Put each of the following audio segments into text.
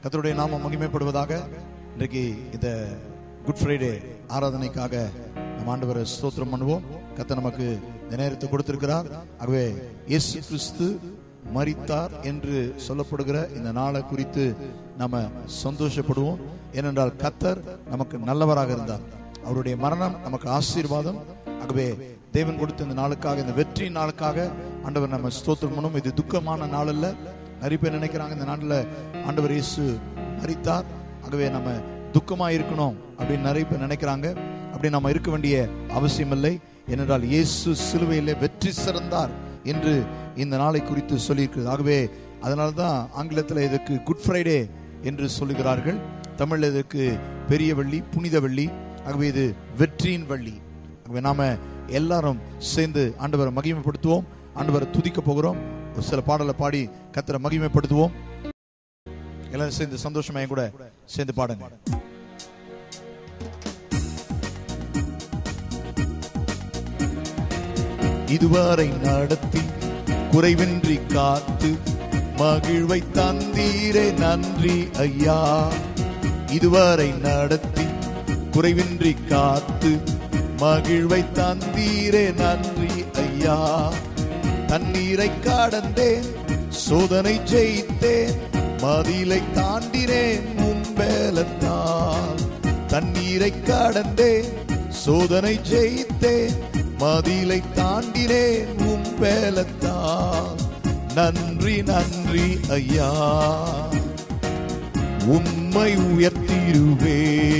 கர்த்தருடைய நாமம் மகிமைப்படுவதாக இன்றைக்கு இந்த குட் ஃப்ரைடே ஆராதனைக்காக நம்ம ஆண்டவரை ஸ்தோத்திரம் பண்ணுவோம் கர்த்தர் நமக்கு இந்த நேரத்தை கொடுத்திருக்கிறார் ஆகவே இயேசு கிறிஸ்து மரித்தார் என்று சொல்லப்படுகிற இந்த நாளை குறித்து நாம சந்தோஷப்படுவோம் ஏனென்றால் கத்தர் நமக்கு நல்லவராக இருந்தார் அவருடைய மரணம் நமக்கு ஆசீர்வாதம் ஆகவே தேவன் கொடுத்த இந்த நாளுக்காக இந்த வெற்றி நாளுக்காக ஆண்டவர் நம்ம ஸ்தோத்திரம் பண்ணும் இது துக்கமான நாள் அல்ல நிறைய பேர் நினைக்கிறாங்க இந்த நாட்டில் ஆண்டவர் இயேசு மரித்தார் ஆகவே நம்ம துக்கமா இருக்கணும் அப்படின்னு நிறைய பேர் நினைக்கிறாங்க அப்படி நம்ம இருக்க வேண்டிய அவசியம் இல்லை ஏனென்றால் இயேசு சிலுவையிலே வெற்றி சிறந்தார் என்று இந்த நாளை குறித்து சொல்லியிருக்கிறது ஆகவே அதனால தான் ஆங்கிலத்தில் இதற்கு குட் ஃப்ரைடே என்று சொல்லுகிறார்கள் தமிழில் இதற்கு பெரிய வெள்ளி புனித வெள்ளி ஆகவே இது வெற்றியின் வள்ளி ஆகவே நாம எல்லாரும் சேர்ந்து ஆண்டவரை மகிமைப்படுத்துவோம் ஆண்டவரை துதிக்க போகிறோம் ஒரு சில பாடலை பாடி கத்தரை மகிமைப்படுத்துவோம் எல்லாரும் சேர்ந்து சந்தோஷமா என் கூட சேர்ந்து பாடுங்க இதுவரை நடத்தி குறைவின்றி காத்து மகிழ்வை தந்தீரே நன்றி ஐயா இதுவரை நடத்தி குறைவின்றி காத்து மகிழ்வை தந்தீரே நன்றி ஐயா தண்ணீரை கடந்தேன் சோதனை ஜெயித்தேன் மதிலை தாண்டினேன் முன்பேலத்தால் தண்ணீரை கடந்தேன் சோதனை ஜெயித்தேன் மதிலை தாண்டினேன் உம்பேலத்தால் நன்றி நன்றி ஐயா உம்மை உயர்த்திருவே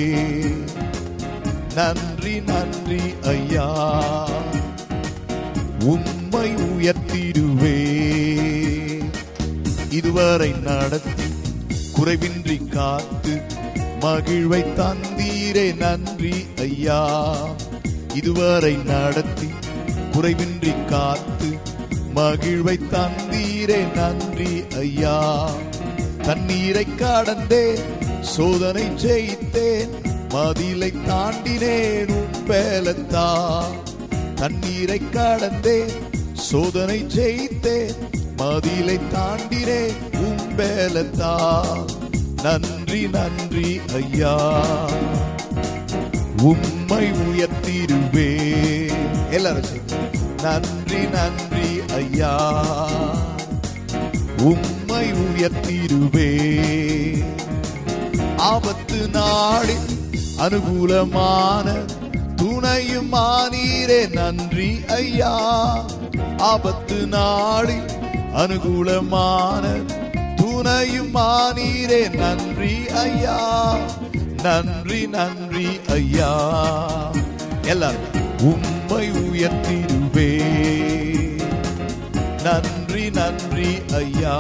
நன்றி நன்றி ஐயா உம்மை உயர்த்திடுவே இதுவரை நடத்தி குறைவின்றி காத்து மகிழ்வை தந்தீரே நன்றி ஐயா இதுவரை நடத்தி குறைவின்றி காத்து மகிழ்வை தந்தீரே நன்றி ஐயா தண்ணீரை கடந்தேன் சோதனை ஜெயித்தேன் மதிலை தாண்டினேன் உம்பேலத்தா தண்ணீரை கடந்தேன் சோதனை ஜெயித்தேன் மதிலை தாண்டினேன் உம்பேலத்தா நன்றி நன்றி ஐயா உம்மை உயர்த்திடுவே எல்லாரும் சேர்ந்து. நன்றி நன்றி ஐயா உம்மை உயர்த்திடுவே ஆபத்து நாளில் அனுகூலமான துணையும் ஆனீரே நன்றி ஐயா ஆபத்து நாளில் அனுகூலமான துணையும் ஆனீரே நன்றி ஐயா நன்றி நன்றி ஐயா எல்லாரும் உம்மை உயர்த்திடுவே நன்றி நன்றி ஐயா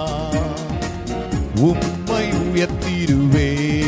உம்மை உயர்த்திடுவே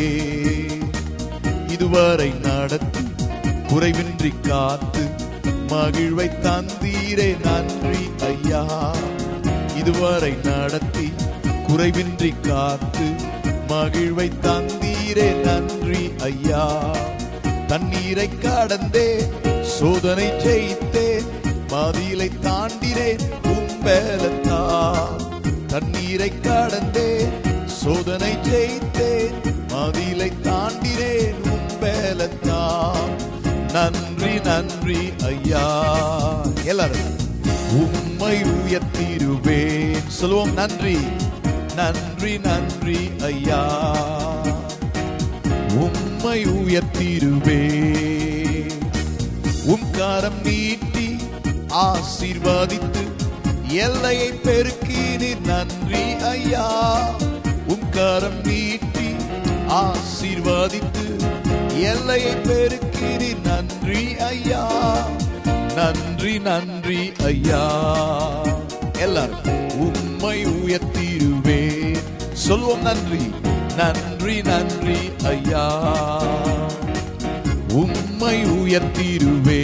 இதுவரை நடத்தி குறைவின்றி காத்து மகிழ்வை தந்தீரே நன்றி ஐயா இதுவரை நடத்தி குறைவின்றி காத்து மகிழ்வை தந்தீரே நன்றி ஐயா தண்ணீரை கடந்தே சோதனை ஜெயித்தேன் மதிலை தாண்டினேன் உம்பேலத்தா தண்ணீரை கடந்தே சோதனை ஜெயித்தேன் மதிலை தாண்டினேன் உம்பேலத்தா நன்றி நன்றி ஐயா எல்லாரும் உம்மை உயர்த்திடுவேன் சொல்லுவோம் நன்றி நன்றி நன்றி ஐயா உம்மை உயர்த்திடுவே உம் கரம் நீட்டி ஆசீர்வதித்து எல்லையை பெருக்கினீர் நன்றி ஐயா உம் கரம் நீட்டி ஆசீர்வதித்து எல்லையை பெருக்கினீர் நன்றி ஐயா நன்றி நன்றி ஐயா எல்லாரும் உம்மை உயர்த்திடுவேன் சொல்வோம் நன்றி நன்றி நன்றி ஐயா உம்மை உயர்த்திடுவே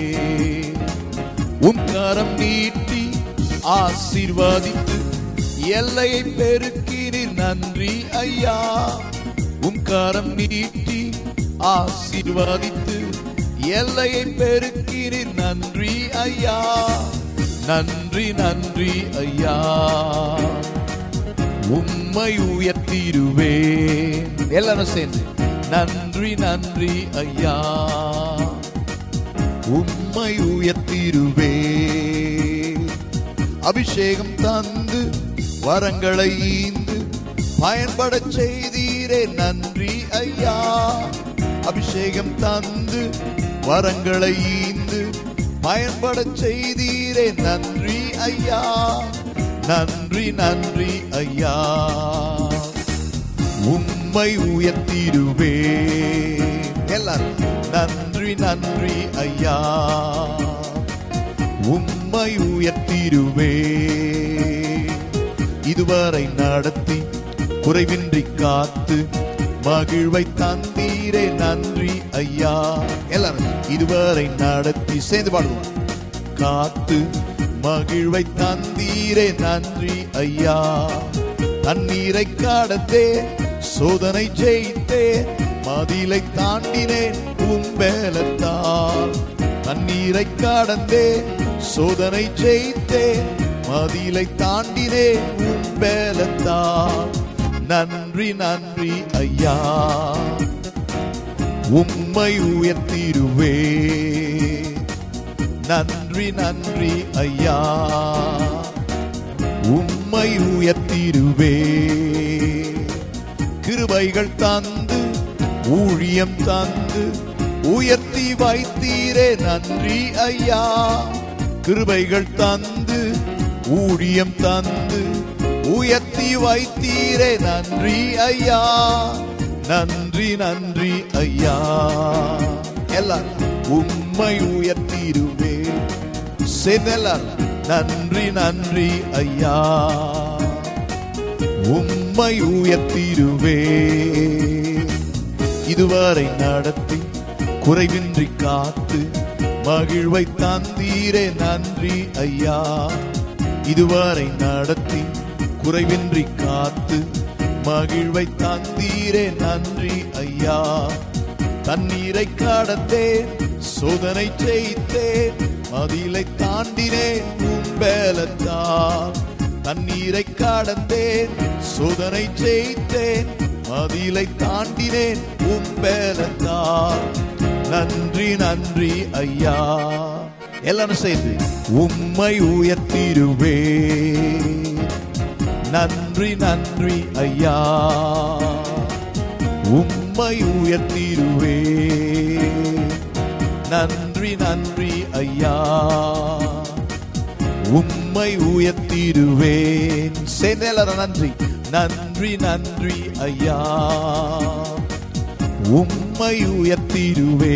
உம் கரம் நீட்டி ஆசீர்வதித்து எல்லையை பெருக்கினீர் நன்றி ஐயா உம் கரம் நீட்டி ஆசீர்வதித்து எல்லையை பெருக்கினீர் நன்றி ஐயா நன்றி நன்றி ஐயா உம்மை உயர்த்தி உயர்த்திடுவேன் எல்லாரும் சேர்ந்து நன்றி நன்றி ஐயா உம்மை உயர்த்திடுவே அபிஷேகம் தந்து வரங்களை ஈந்து பயன்படச் செய்தீரே நன்றி ஐயா அபிஷேகம் தந்து வரங்களை ஈந்து பயன்படச் செய்தீரே நன்றி ஐயா நன்றி நன்றி ஐயா உம்மை உயர்த்திடுவே எல்லாரும் நன்றி நன்றி ஐயா உம்மை உயர்த்திடுவே இதுவரை நடத்தி குறைவின்றி காத்து மகிழ்வை தந்தீரே நன்றி ஐயா எல்லாரும் இதுவரை நடத்தி சேர்ந்து பாடுவோம் காத்து மகிழ்வை தந்தீரே நன்றி ஐயா தண்ணீரை கடந்தே சோதனை ஜெயித்தே மதிலை தாண்டினேன் உம்பேலத்தால் தண்ணீரை கடந்தே சோதனை ஜெயித்தே மதிலை தாண்டினேன் உம்பேலத்தால் நன்றி நன்றி ஐயா உம்மை உயர்த்திடுவே நன்றி நன்றி ஐயா உம்மை உயர்த்திடுவே கிருபைகள் தந்து ஊழியம் தந்து உயர்த்தி வைத்தீரே நன்றி ஐயா கிருபைகள் தந்து ஊழியம் தந்து உயர்த்தி வைத்தீரே நன்றி ஐயா நன்றி நன்றி ஐயா எல்லாம் உம்மை உயர்த்திடுவே சேர்ந்தெல்லாம் நன்றி நன்றி ஐயா உம்மை உயர்த்திடுவே இதுவரை நடத்தி குறைவின்றி காத்து மகிழ்வை தந்தீரே நன்றி ஐயா இதுவரை நடத்தி குறைவின்றி காத்து மகிழ்வை தந்தீரே நன்றி ஐயா தண்ணீரை கடந்தேன் சோதனை செய்தேன் மதிலை தாண்டினேன் உம்பேலத்தால் தண்ணீரை கடந்தேன் சோதனை செய்தேன் மதிலை தாண்டினேன் உம்பேலத்தால் நன்றி நன்றி ஐயா எல்லாரும் சேர்ந்து உம்மை உயர்த்திடுவே நன்றி நன்றி ஐயா உம்மை உயர்த்திடுவே நன்றி நன்றி ஐயா உம்மை உயர்த்திடுவேன் சேர்ந்து எல்லாரும் நன்றி நன்றி நன்றி ஐயா உம்மை உயர்த்திடுவே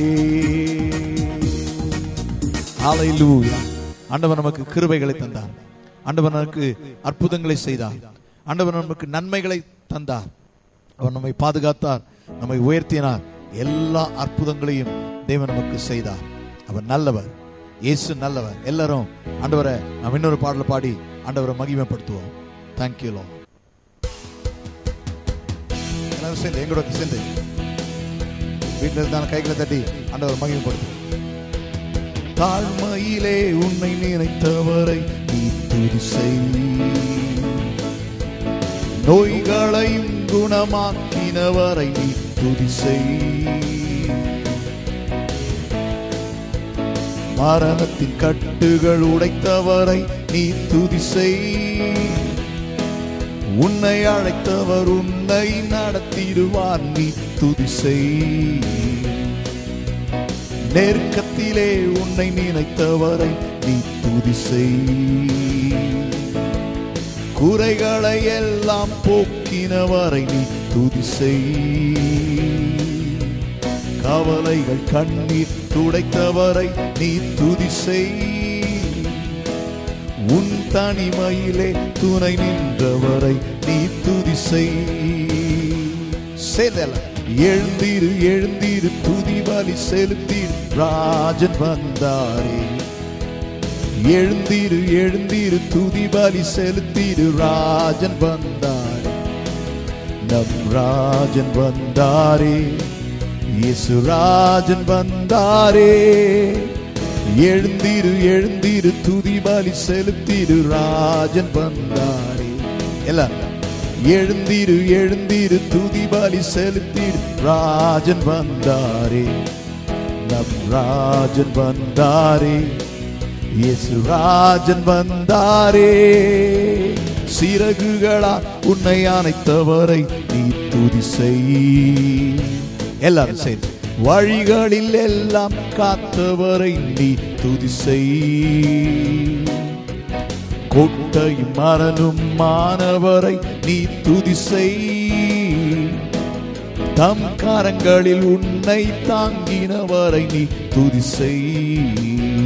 ஹalleluya ஆண்டவர் நமக்கு கிருபைகளை தந்தார் ஆண்டவர் நமக்கு அற்புதங்களை செய்தார் ஆண்டவர் நமக்கு நன்மைகளை தந்தார் அவர் நம்மை பாதுகாத்தார் நம்மை உயர்த்தினார் எல்லா அற்புதங்களையும் தேவன் நமக்கு செய்தார் அவர் நல்லவர் இயேசு நல்லவர் எல்லாரும் ஆண்டவரை நாம் இன்னொரு பாடல பாடி ஆண்டவரை மகிமைப்படுத்துவோம் தேங்க்யூ லோ எல்லாரும் சேர்ந்து எங்களோட சேர்ந்து வீட்டில் இருந்தாலும் கைகளை தட்டி ஆண்டவர் மகிமைப்படுத்துவோம் தாழ்மையிலே உன்னை நினைத்தவரை நீ துதி செய் நோய்களையும் குணமாக்கினவரை நீ துதி செய் மரணத்தின் கட்டுகள் உடைத்தவரை நீ துதி செய் உன்னை அழைத்தவர் உன்னை நடத்திடுவார் நீ துதி செய் நெருக்கத்திலே உன்னை நினைத்தவரை நீ துதி செய் குறைகளை எல்லாம் போக்கினவரை நீ துதி செய் கவலைகள் கண்ணீர் துடைத்தவரை நீ துதி செய் உன் தனிமையிலே துணை நின்றவரை நீ துதி செய் செய்தல எழுந்திரு எழுந்திரு துதி பலி செலுத்திடு ராஜன் வந்தாரே எழுந்திரு எழுந்திரு துதி பலி செலுத்திடு ராஜன் வந்தாரே நம் ராஜன் வந்தாரே இயேசு ராஜன் வந்தாரே எழுந்திரு எழுந்திரு துதி பலி செலுத்திடு ராஜன் வந்தாரே எல்லாரும் எழுந்திரு எழுந்திரு துதி பலி செலுத்திடு ராஜன் வந்தாரே நம் ராஜன் வந்தாரே இயேசு ராஜன் வந்தாரே சிறகுகளா உன்னை அணைத்தவரை நீ துதி செய் எல்லாரும் சேர்ந்து வழிகளில் எல்லாம் காத்தவரை நீ துதி செய் கொட்டையும் மரணும் மாணவரை நீ துதி செய் தம் கரங்களில் உன்னை தாங்கினவரை நீ துதி செய்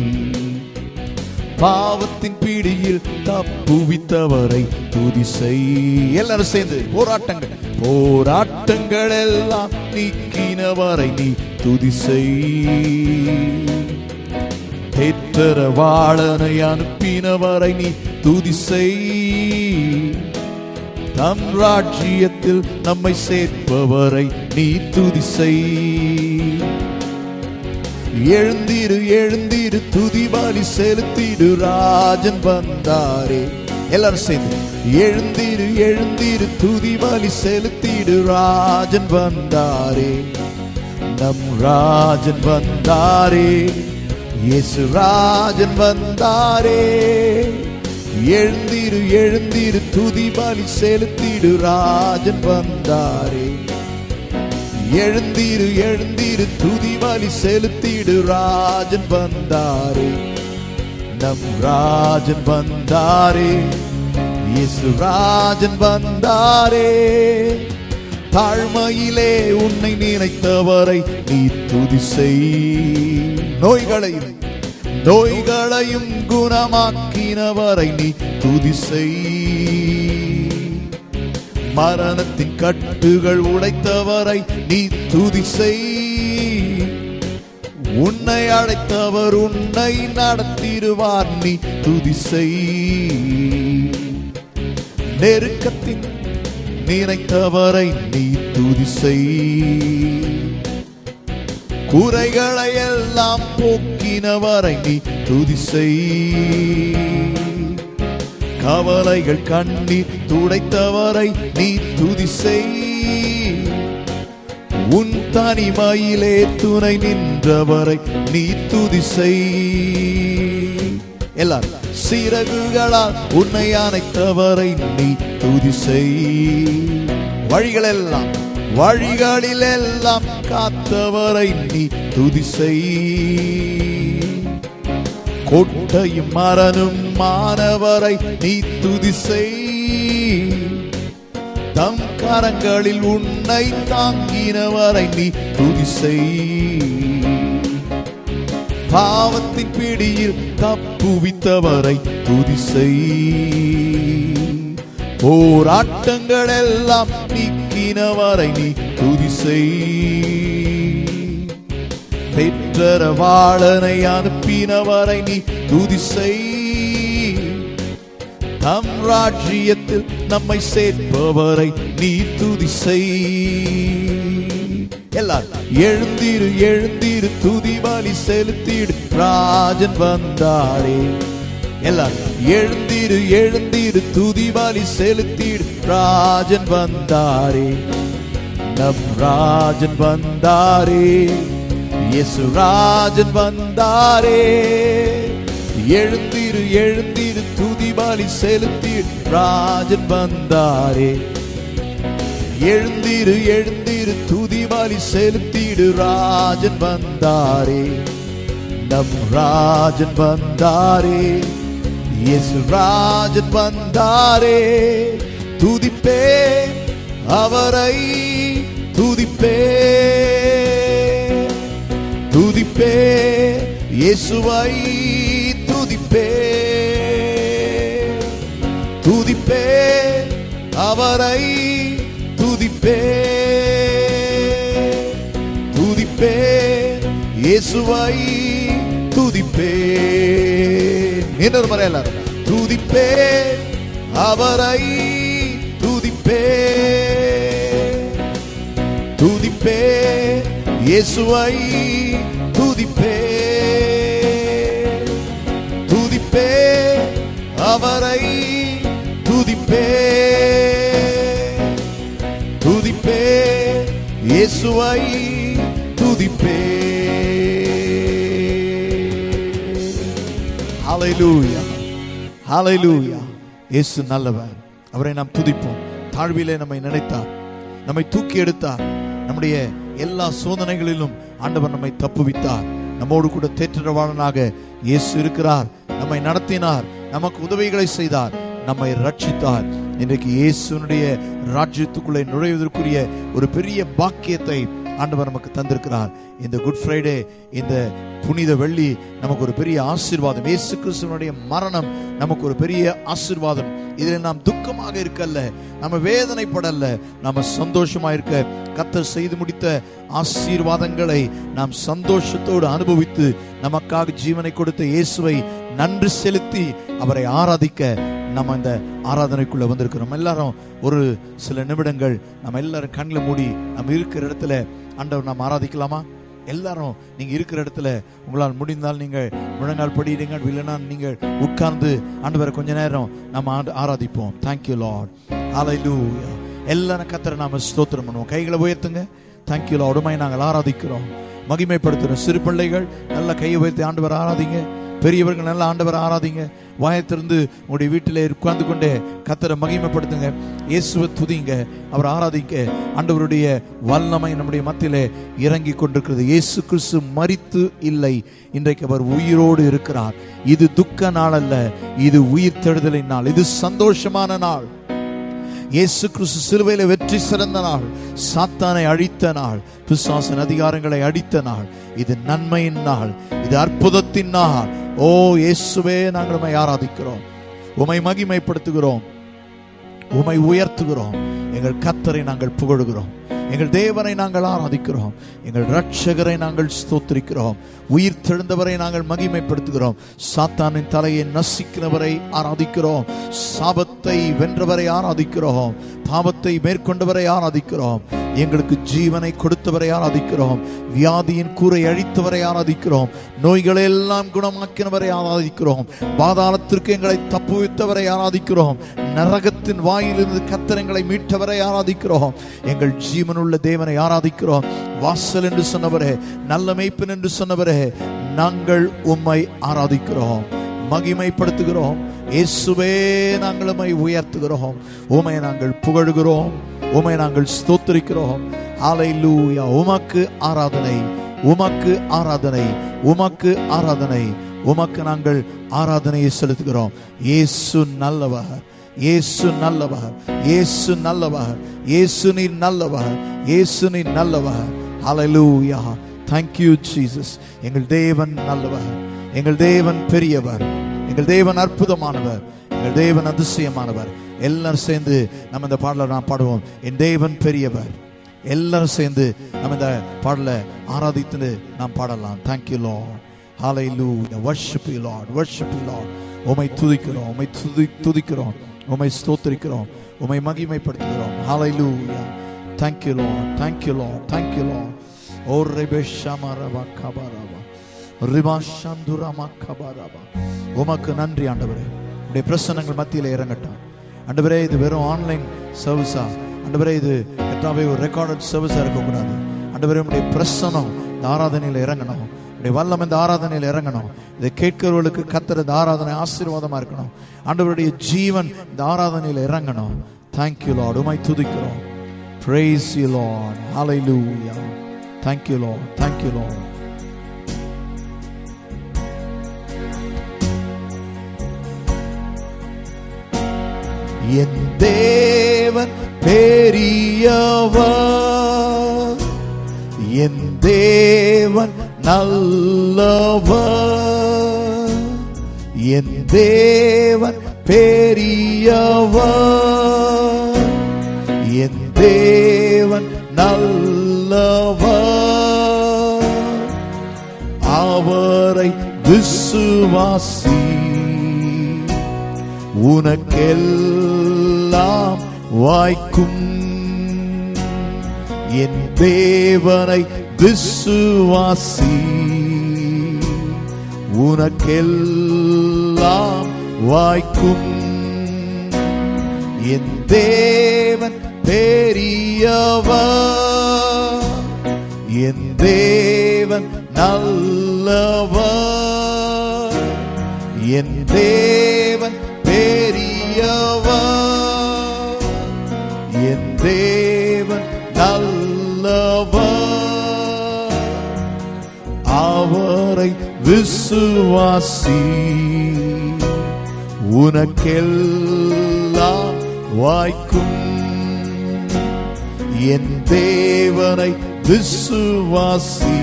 பாவத்தின் பிடியில் தப்புவித்தவரை துதி செய் எல்லாரும் சேர்ந்து போராட்டங்கள் போராட்டங்கள் எல்லாம் நீக்கினவரை நீ துதி செய் வாழனை அனுப்பினவரை நீ துதி செய் தம் ராஜ்யத்தில் நம்மை சேர்ப்பவரை நீ துதி செய் எழுந்திரு எழுந்திரு துதிபாலி செலுத்திடு ராஜன் வந்தாரே எல்லாரும் சேர்ந்து எழுந்திரு எழுந்திரு துதிபாலி செலுத்திடு ராஜன் வந்தாரே நம் ராஜன் வந்தாரே இயேசு ராஜன் வந்தாரே எழுந்திரு எழுந்திரு துதிபாலி செலுத்திடு ராஜன் வந்தாரே எழுந்திரு எழுந்திரு துதிபலி செலுத்திடு ராஜன் வந்தாரே நம் ராஜன் வந்தாரே இயேசு ராஜன் வந்தாரே தாழ்மையிலே உன்னை நினைத்தவரை நீ துதி செய் நோய்களையும் நோய்களையும் குணமாக்கினவரை நீ துதி செய் மரணத்தின் கட்டுகள் உடைத்தவரை நீ துதி செய் உன்னை அழைத்தவர் உன்னை நடத்திடுவார் நீ துதி செய் நெருக்கத்தின் நினைத்தவரை நீ துதி செய் குறைகளை எல்லாம் போக்கினவரை நீ துதி செய் கவலைகள் கண்ணீர் துடைத்தவரை நீ துதி செய் உன் தனிமையிலே துணை நின்றவரை நீ துதி செய் எல்லாரும் சிறகுகளால் உன்னை அணைத்தவரை நீ துதி செய் வழிகளெல்லாம் வழிகளில் எல்லாம் காத்தவரை நீ துதி செய் கொட்டையும் மரணும் மாணவரை நீ துதி செய் தம் கரங்களில் உன்னை தாங்கினவரை நீ துதி செய் பாவத்தின் பிடியில் தப்புவித்தவரை துதி செய் போராட்டங்கள் எல்லாம் நீக்கினவரை நீ துதி செய் பெற்றர வாழனை அனுப்பினவரை நீ துதி செய் தம் ராஜ்யத்தில் நம்மை சேர்ப்பவரை நீ துதி செய் எல்லாரும் எழுந்திரு எழுந்திரு துதி பலி செலுத்திடு ராஜன் வந்தாரே எல்லாரும் எழுந்திரு எழுந்திரு துதி பலி செலுத்திடு ராஜன் வந்தாரே நம் ராஜன் வந்தாரே இயேசு ராஜன் வந்தாரே எழுந்திரு எழுந்திரு துதி பலி செலுத்திடு ராஜன் வந்தாரே எழுந்திரு எழுந்திரு துதி பலி செலுத்திடு ராஜன் வந்தாரே நம் ராஜன் வந்தாரே இயேசு ராஜன் வந்தாரே துதிப்பே அவரை துதிப்பே துதிப்பே இயேசுவை துதிப்பே துதிப்பே அவரை துதிப்பே துதிப்பே இயேசுவை துதிப்பே இன்னொரு முறை எல்லாரும் துதிப்பே அவரை துதிப்பே துதிப்பே இயேசுவை துதிப்பே துதிப்பே அவரை துதிப்பே இயேசுவை துதிப்பே ஹalleluya ஹalleluya இயேசு நல்லவர் அவரை நாம் துதிப்போம் தாழ்விலே நம்மை நினைத்தார் நம்மை தூக்கி எடுத்தார் நம்முடைய எல்லா சோதனைகளிலும் ஆண்டவர் நம்மை தப்புவித்தார் நம்மோடு கூட தேற்றவாளனாக இயேசு இருக்கிறார் நம்மை நடத்தினார் நமக்கு உதவிகளை செய்தார் நம்மை ரட்சித்தார் இன்றைக்கு இயேசுனுடைய ராஜ்யத்துக்குள்ளே நுழைவதற்குரிய ஒரு பெரிய பாக்கியத்தை ஆண்டவர் நமக்கு தந்திருக்கிறார் இந்த குட் ஃப்ரைடே இந்த புனித வெள்ளி நமக்கு ஒரு பெரிய ஆசீர்வாதம் இயேசு கிறிஸ்துவனுடைய மரணம் நமக்கு ஒரு பெரிய ஆசீர்வாதம் இதில் நாம் துக்கமாக இருக்கல்ல நம்ம வேதனைப்படல்ல நம்ம சந்தோஷமா இருக்க கத்தர் செய்து முடித்த ஆசீர்வாதங்களை நாம் சந்தோஷத்தோடு அனுபவித்து நமக்காக ஜீவனை கொடுத்த இயேசுவை நன்றி செலுத்தி அவரை ஆராதிக்க நம்ம இந்த ஆராதனைக்குள்ள வந்திருக்கிறோம் எல்லாரும் ஒரு சில நிமிடங்கள் நம்ம எல்லாரும் கண்ணில் மூடி நம்ம இருக்கிற இடத்துல ஆண்டவர் நாம் ஆராதிக்கலாமா எல்லாரும் நீங்க இருக்கிற இடத்துல உங்களால் முடிந்தால் நீங்கள் முழங்கால் படிடுங்க இல்லைன்னா நீங்கள் உட்கார்ந்து ஆண்டவரை கொஞ்ச நேரம் நம்ம ஆண்டு- ஆராதிப்போம் தேங்க்யூ லார்ட் ஹalleluya எல்லாரும் கத்தரை நாம ஸ்தோத்திரம் பண்ணுவோம் கைகளை உயர்த்துங்க தேங்க்யூ லார்ட் உமை நாங்கள் ஆராதிக்கிறோம் மகிமைப்படுத்துறோம் சிறு பிள்ளைகள் நல்ல கையை உயர்த்தி ஆண்டவர் ஆராதிங்க பெரியவர்கள் நல்ல ஆண்டவர் ஆராதிங்க வாயத்திலிருந்து உங்களுடைய வீட்டிலே உட்கார்ந்து கொண்டே கத்தரை மகிமைப்படுத்துங்க இயேசுவை துதிங்க அவர் ஆராதிக்க ஆண்டவருடைய வல்லமை நம்முடைய மத்தியிலே இறங்கி கொண்டிருக்கிறது இயேசு கிறிஸ்து மரித்து இல்லை இன்றைக்கு அவர் உயிரோடு இருக்கிறார் இது துக்க நாள் அல்ல இது உயிர் தெழுதலின் நாள் இது சந்தோஷமான நாள் இயேசு கிறிஸ்து சிலுவையில வெற்றி சிறந்த நாள் சாத்தானை அழித்த நாள் பிசாசின் அதிகாரங்களை அடித்த நாள் இது நன்மையின் நாள் இது அற்புதத்தின் நாள் ஓ இயேசுவே நாங்கள் உம்மை ஆராதிக்கிறோம் உமை மகிமைப்படுத்துகிறோம் உமை உயர்த்துகிறோம் எங்கள் கத்தரை நாங்கள் புகழுகிறோம் எங்கள் தேவனை நாங்கள் ஆராதிக்கிறோம் எங்கள் ரட்சகரை நாங்கள் ஸ்தோத்திரிக்கிறோம் உயிர் தெழுந்தவரை நாங்கள் மகிமைப்படுத்துகிறோம் சாத்தானின் தலையை நசிக்கிறவரை ஆராதிக்கிறோம் சாபத்தை வென்றவரை ஆராதிக்கிறோம் பாவத்தை மேற்கொண்டவரை ஆராதிக்கிறோம் எங்களுக்கு ஜீவனை கொடுத்தவரை ஆராதிக்கிறோம் வியாதியின் கூரை அழித்தவரை ஆராதிக்கிறோம் நோய்களை எல்லாம் குணமாக்கினவரை ஆராதிக்கிறோம் பாதாளத்திற்கு எங்களை தப்புவித்தவரை ஆராதிக்கிறோம் நரகத்தின் வாயிலிருந்து கத்தரங்களை மீட்டவரை ஆராதிக்கிறோம் எங்கள் ஜீவனுள்ள தேவனை ஆராதிக்கிறோம் வாசல் என்று சொன்னவரே நல்ல மேய்ப்பன் என்று சொன்னவரே நாங்கள் உம்மை ஆராதிக்கிறோம் மகிமைப்படுத்துகிறோம் இயேசுவே நாங்கள் உம்மை உயர்த்துகிறோம் உம்மை நாங்கள் புகழுகிறோம் உம்மை நாங்கள் ஸ்தோத்திரிக்கிறோம் ஹalleluya உமக்கு ஆராதனை உமக்கு ஆராதனை உமக்கு ஆராதனை உமக்கு நாங்கள் ஆராதனையை செலுத்துகிறோம் இயேசு நல்லவர் இயேசு நல்லவர் இயேசு நல்லவர் இயேசு நீர் நல்லவர் இயேசு நீர் நல்லவர் ஹalleluya thank you jesus எங்கள் தேவன் நல்லவர் எங்கள் தேவன் பெரியவர் எங்கள் தேவன் அற்புதமானவர் எங்கள் தேவன் அதிசயமானவர் எல்லாரும் சேர்ந்து நம்ம இந்த பாடலை நான் பாடுவோம் என் தேவன் பெரியவர் எல்லாரும் சேர்ந்து நம்ம இந்த பாடலை ஆராதித்து நாம் பாடலாம் தேங்க்யூ லார்ட் ஹalleluya worship you lord worship you lord உம்மை துதிக்கிறோம் உம்மை துதி துதிக்கிறோம் உம்மை ஸ்தோத்திரிக்கிறோம் உம்மை மகிமைப்படுத்துகிறோம் ஹalleluya thank you lord thank you lord thank you lord ஓ ரெபே ஷமரபா கபரபா ரிபா சந்துரமா கபரபா உமக்கு நன்றி ஆண்டவரே உடைய பிரசனங்கள் மத்தியில் இறங்கட்டும் ஆண்டவரே இது வெறும் ஆன்லைன் சர்வீஸா ஆண்டவரே இது கத்தாவே ஒரு ரெக்கார்டட் சர்வீஸா இருக்கக்கூடாது ஆண்டவரே உடைய பிரசனம் இந்த ஆராதனையில் இறங்கணும் உடைய வல்லம் இந்த ஆராதனையில் இறங்கணும் இதை கேட்கிறவர்களுக்கு கத்தர் இந்த ஆராதனை ஆசீர்வாதமா இருக்கணும் ஆண்டவருடைய ஜீவன் இந்த ஆராதனையில் இறங்கணும் தேங்க்யூ லார்ட் உமை துதிக்கிறோம் praise you lord hallelujah thank you lord thank you lord என் தேவன் பெரியவர் என் தேவன் நல்லவர் என் தேவன் பெரியவர் என் தேவன் நல்லவர் அவரை விசுவாசி உனக்கெல்லாம் வாய்க்கும் என் தேவனை விசுவாசி உனக்கெல்லாம் வாய்க்கும் என் தேவன் பெரியவர் என் தேவன் நல்லவர் என் தேவன் பெரியவர் என் தேவன் நல்லவர் அவரை விசுவாசி உனக்கெல்லாம் வாய்க்கும் என் தேவனை விசுவாசி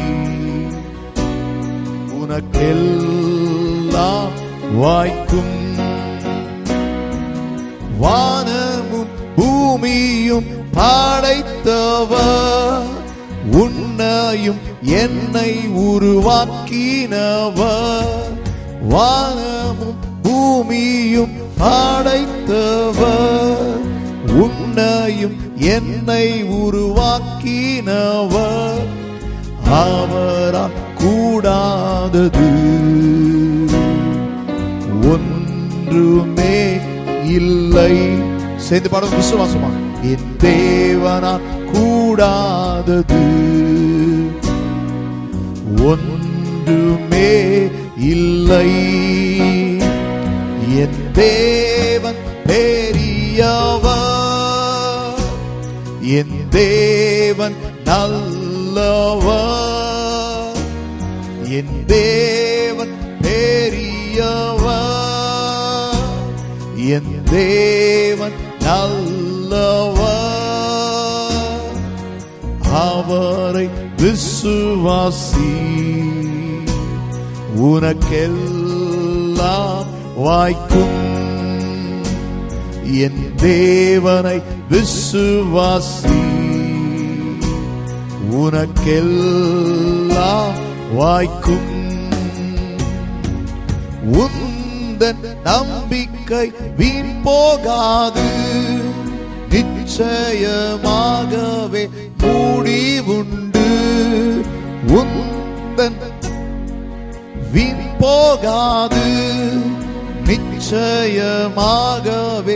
உனக்கெல்லாம் வாய்க்கும் வானமும் பூமியும் படைத்தவர் உன்னையும் என்னை உருவாக்கினவர் வானமும் பூமியும் படைத்தவர் உன்னையும் என்னை உருவாக்கினவர் அவரால் கூடாதது ஒன்றுமே இல்லை சேர்ந்து பாடம் விசுவாசமா என் தேவனால் கூடாதது ஒன்றுமே இல்லை என் தேவன் பெரியவர் என் தேவன் நல்லவர் என் தேவன் பெரியவர் என் தேவன் நல்லவர் அவரை விசுவாசி உனக்கெல்லாம் வாய்க்கும் என் தேவனை விசுவாசி உனக்கெல்லாம் வாய்க்கும் உந்தன் நம்பிக்கை வீண் போகாது நிச்சயமாகவே முடிவுண்டு உந்தன் வீண் போகாது நிச்சயமாகவே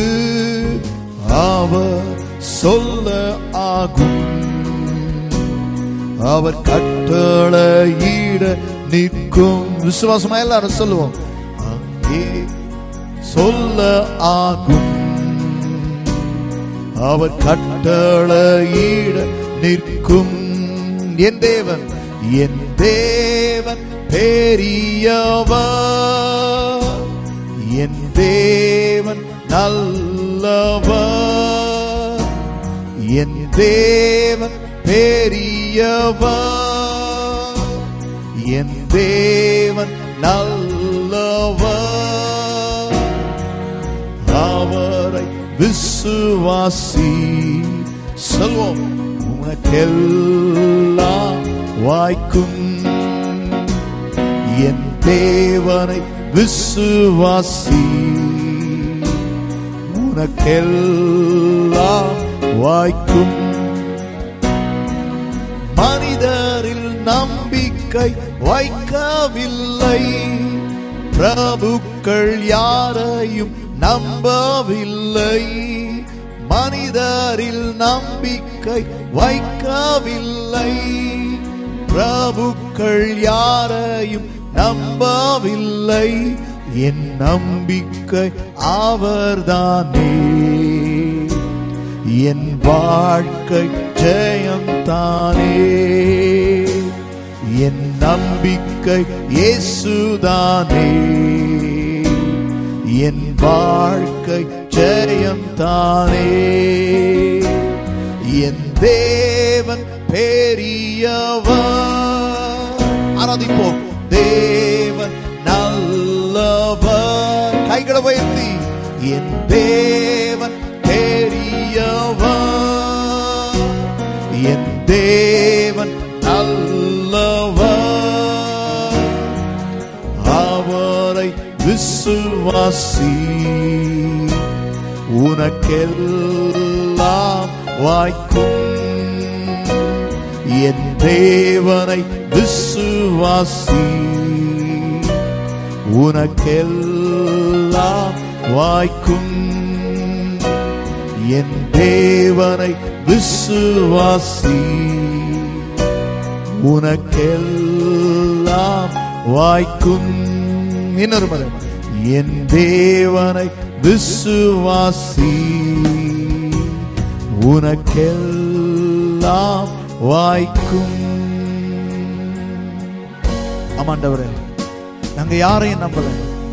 அவர் சொல்ல ஆகும் அவர் கட்டளையிட நிற்கும் விசுவாசமா எல்லாரும் சொல்லுவோம் அங்கே சொல்ல ஆகும் அவர் கட்டளையிட நிற்கும் என் தேவன் என் தேவன் பெரியவர் என் தேவன் நல்லவர் என் தேவன் பெரியவர் என் தேவன் நல்லவர் அவரை விசுவாசி சொல்வோம் உனக்கெல்லாம் வாய்க்கும் என் தேவனை விசுவாசி உனக்கெல்லாம் வாய்க்கும் மனிதரில் நம்பிக்கை வைக்கவில்லை பிரபுக்கள் யாரையும் நம்பவில்லை மனிதரில் நம்பிக்கை வைக்கவில்லை பிரபுக்கள் யாரையும் நம்பவில்லை என் நம்பிக்கை அவர்தானே என் வாழ்க்கை ஜெயம்தானே என் நம்பிக்கை இயேசுதானே என் வாழ்க்கை ஜெயம்தானே என் தேவன் பெரியவர் ஆராதிப்போம் தேவன் நல்லவர் கைகளை உயர்த்தி என் தேவன் பெரியவர் என் தேவன் நல்லவர் அவரை விசுவாசி உனக்கெல்லாம் வாய்க்கும் என் தேவனை விசுவாசி உனக்கெல்லாம் வாய்க்கும் என் தேவனை விசுவாசி உனக்கெல்லாம் வாய்க்கும் இன்னொரு முறை என் தேவனை விசுவாசி உனக்கெல்லாம் வாய்க்கும் ஆமாண்டவரே நாங்க யாரையும் நம்பல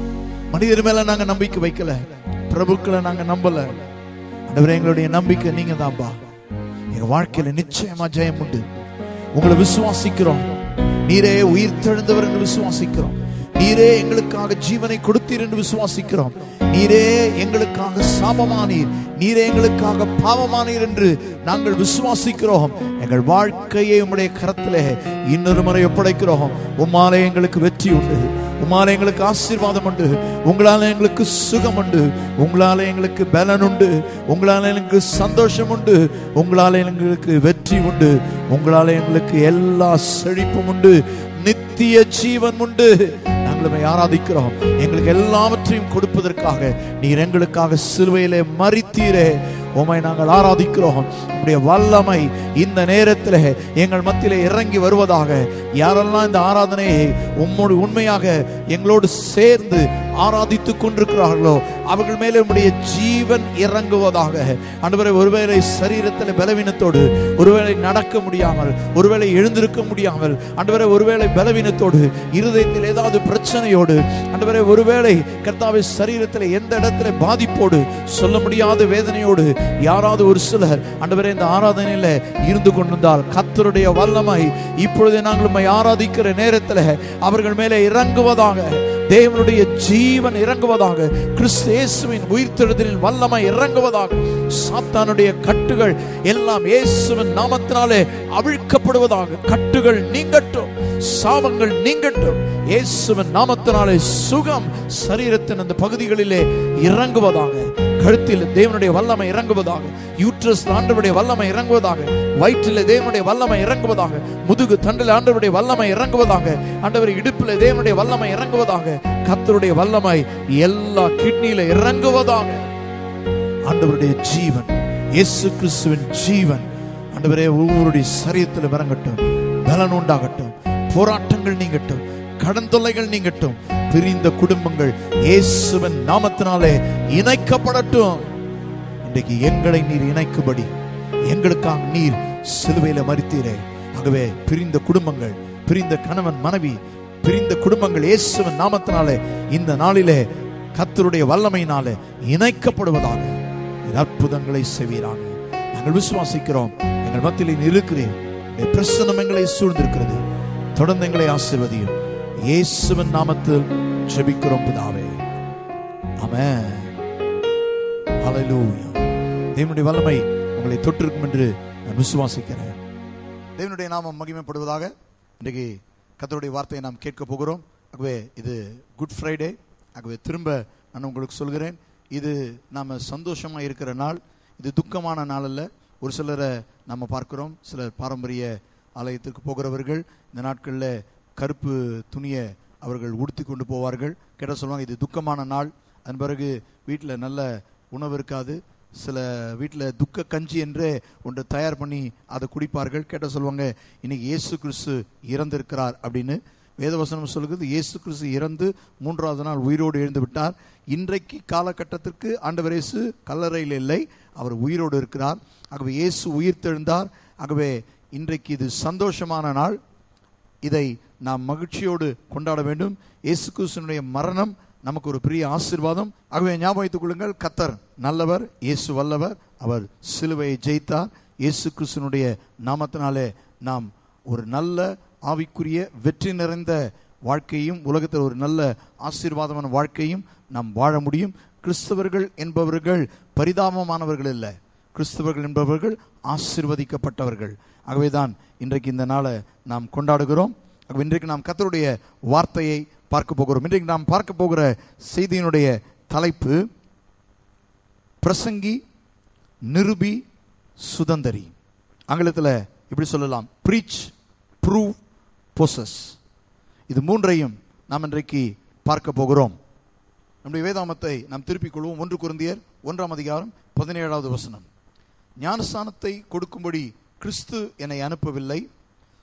மனிதர் மேல நாங்க நம்பிக்கை வைக்கல பிரபுக்களை நாங்க நம்பல ஆண்டவரே எங்களுடைய நம்பிக்கை நீங்க தான்பா எங்க வாழ்க்கையில நிச்சயமா ஜெயம் உண்டு உங்களை விசுவாசிக்கிறோம் நீரே உயிர் தெழுந்தவர் என்று விசுவாசிக்கிறோம் நீரே எங்களுக்காக ஜீவனை கொடுத்தீர் என்று விசுவாசிக்கிறோம் நீரே எங்களுக்காக சாபமானீர் நீரே எங்களுக்காக பாவமானீர் என்று நாங்கள் விசுவாசிக்கிறோம் எங்கள் வாழ்க்கையை உம்முடைய கரத்திலே இன்னொரு முறை ஒப்படைக்கிறோம் உம்மாலே எங்களுக்கு வெற்றி உண்டு உம்மால எங்களுக்கு ஆசீர்வாதம் உண்டு உங்களால எங்களுக்கு சுகம் உண்டு உங்களால எங்களுக்கு பலன் உண்டு உங்களால எங்களுக்கு சந்தோஷம் உண்டு உங்களால எங்களுக்கு வெற்றி உண்டு உங்களால எங்களுக்கு எல்லா செழிப்பும் உண்டு நித்திய ஜீவன் உண்டு நாங்கள் உம்மை ஆராதிக்கிறோம் எங்களுக்கு எல்லாவற்றையும் கொடுப்பதற்காக நீர் எங்களுக்காக சிலுவையிலே மறித்தீரே உம்மை நாங்கள் ஆராதிக்கிறோம் உம்முடைய வல்லமை இந்த நேரத்தில் எங்கள் மத்தியிலே இறங்கி வருவதாக யாரெல்லாம் இந்த ஆராதனையை உம்மோடு உண்மையாக எங்களோடு சேர்ந்து ஆராதித்துக் கொண்டிருக்கிறார்களோ அவர்கள் மேலே உம்முடைய ஜீவன் இறங்குவதாக அன்றுவரை ஒருவேளை சரீரத்தில் பலவீனத்தோடு ஒருவேளை நடக்க முடியாமல் ஒருவேளை எழுந்திருக்க முடியாமல் அன்றுவரை ஒருவேளை பலவீனத்தோடு இருதயத்தில் ஏதாவது பிரச்சனையோடு அன்றுவரை ஒருவேளை கர்த்தாவை சரீரத்தில் எந்த இடத்துல பாதிப்போடு சொல்ல முடியாத வேதனையோடு யாராவது ஒரு சிலர் அன்றுவரை இந்த ஆராதனையில இருந்து கொண்டிருந்தால் கத்தருடைய வல்லமை இப்பொழுது நாங்கள் உம்மை ஆராதிக்கிற நேரத்தில் அவர்கள் மேலே இறங்குவதாக தேவனுடைய ஜீவன் இறங்குவதாக கிறிஸ்து இயேசுவின் உயிர்த்தெழுதலின் வல்லமை இறங்குவதாக சாத்தானுடைய கட்டுகள் எல்லாம் இயேசுவின் நாமத்தினாலே அவிழ்க்கப்படுவதாக கட்டுகள் நீங்கட்டும் சாபங்கள் நீங்கட்டும் இயேசுவின் நாமத்தினாலே சுகம் சரீரத்தின் அந்த பகுதிகளிலே இறங்குவதாக கழுத்தில் தேவனுடைய வல்லமை இறங்குவதாக யூட்ரஸ் ஆண்டவருடைய வல்லமை இறங்குவதாக வயிற்றில் தேவனுடைய வல்லமை இறங்குவதாக முதுகு தண்டில் ஆண்டவருடைய வல்லமை இறங்குவதாக ஆண்டவர் இடுப்பில் தேவனுடைய வல்லமை இறங்குவதாக கத்தருடைய வல்லமை எல்லா கிட்னியில இறங்குவதாக ஆண்டவருடைய ஜீவன் இயேசு கிறிஸ்துவின் ஜீவன் ஆண்டவரே ஒவ்வொருடைய சரீரத்தில் இறங்கட்டும் பலன் உண்டாகட்டும் போராட்டங்கள் நீங்கட்டும் கடன் தொல்லைகள் நீங்கட்டும் பிரிந்த குடும்பங்கள் இயேசுவின் நாமத்தினாலே இணைக்கப்படட்டும் இன்றைக்கு எங்களை நீர் இணைக்கும்படி எங்களுக்காக நீர் சிலுவையில மறித்தீரே ஆகவே பிரிந்த குடும்பங்கள் பிரிந்த கணவன் மனைவி பிரிந்த குடும்பங்கள் இயேசுவின் நாமத்தினாலே இந்த நாளிலே கத்தருடைய வல்லமையினாலே இணைக்கப்படுவதாக நீர் அற்புதங்களை செய்வீராக நாங்கள் விசுவாசிக்கிறோம் எங்கள் மத்தியில் நீர் இருக்கிறேன் உம்முடைய பிரசன்னம் எங்களை சூழ்ந்திருக்கிறது தொடர்ந்து எங்களை ஆசீர்வதியும் இயேசுவின் நாமத்தில் ஜெபிக்கிறோம் பிதாவே ஆமென் ஹalleluya தேவனுடைய வல்லமை உங்களை தொட்டிருக்கும் என்று நான் விசுவாசிக்கிறேன் தேவனுடைய நாமம் மகிமைப்படுவதாக இன்றைக்கு கர்த்தருடைய வார்த்தையை நாம் கேட்க போகிறோம் ஆகவே இது குட் ஃப்ரைடே ஆகவே திரும்ப நான் உங்களுக்கு சொல்கிறேன் இது நாம் சந்தோஷமா இருக்கிற நாள் இது துக்கமான நாள் அல்ல ஒரு சிலரை நம்ம பார்க்கிறோம் சிலர் பாரம்பரிய ஆலயத்திற்கு போகிறவர்கள் இந்த நாட்களில் கருப்பு துணியை அவர்கள் உடுத்தி கொண்டு போவார்கள் கேட்ட சொல்லுவாங்க இது துக்கமான நாள் அதன் பிறகு வீட்டில் நல்ல உணவு இருக்காது சில வீட்டில் துக்க கஞ்சி என்றே ஒன்று தயார் பண்ணி அதை குடிப்பார்கள் கேட்ட சொல்லுவாங்க இன்னைக்கு இயேசு கிறிஸ்து இறந்திருக்கிறார் அப்படின்னு வேதவசனம் சொல்லுகிறது இயேசு கிறிஸ்து இறந்து மூன்றாவது நாள் உயிரோடு எழுந்து விட்டார் இன்றைக்கு காலகட்டத்திற்கு ஆண்டவர் இயேசு கல்லறையில் இல்லை அவர் உயிரோடு இருக்கிறார் ஆகவே இயேசு உயிர் தெழுந்தார் ஆகவே இன்றைக்கு இது சந்தோஷமான நாள் இதை நாம் மகிழ்ச்சியோடு கொண்டாட வேண்டும் இயேசு கிறிஸ்துனுடைய மரணம் நமக்கு ஒரு பெரிய ஆசீர்வாதம் ஆகவே ஞாபகம் வைத்துக் கொள்ளுங்கள் கத்தர் நல்லவர் இயேசு வல்லவர் அவர் சிலுவையை ஜெயித்தார் இயேசு கிறிஸ்துனுடைய நாமத்தினாலே நாம் ஒரு நல்ல ஆவிக்குரிய வெற்றி நிறைந்த வாழ்க்கையும் உலகத்தில் ஒரு நல்ல ஆசீர்வாதமான வாழ்க்கையும் நாம் வாழ முடியும் கிறிஸ்தவர்கள் என்பவர்கள் பரிதாபமானவர்கள் இல்லை கிறிஸ்தவர்கள் என்பவர்கள் ஆசீர்வதிக்கப்பட்டவர்கள் ஆகவேதான் இன்றைக்கு இந்த நாளை நாம் கொண்டாடுகிறோம் ஆகவே இன்றைக்கு நாம் கத்தருடைய வார்த்தையை பார்க்க போகிறோம் இன்றைக்கு நாம் பார்க்க போகிற செய்தியினுடைய தலைப்பு பிரசங்கி நிருபி சுதந்தரி ஆங்கிலத்தில் இப்படி சொல்லலாம் ப்ரீச் ப்ரூவ் பொசஸ் இது மூன்றையும் நாம் இன்றைக்கு பார்க்க போகிறோம் நம்முடைய வேதாமத்தை நாம் திருப்பிக் கொள்வோம் ஒன்று குருந்தியர் ஒன்றாம் அதிகாரம் பதினேழாவது வசனம் ஞானஸ்தானத்தை கொடுக்கும்படி கிறிஸ்து என்னை அனுப்பவில்லை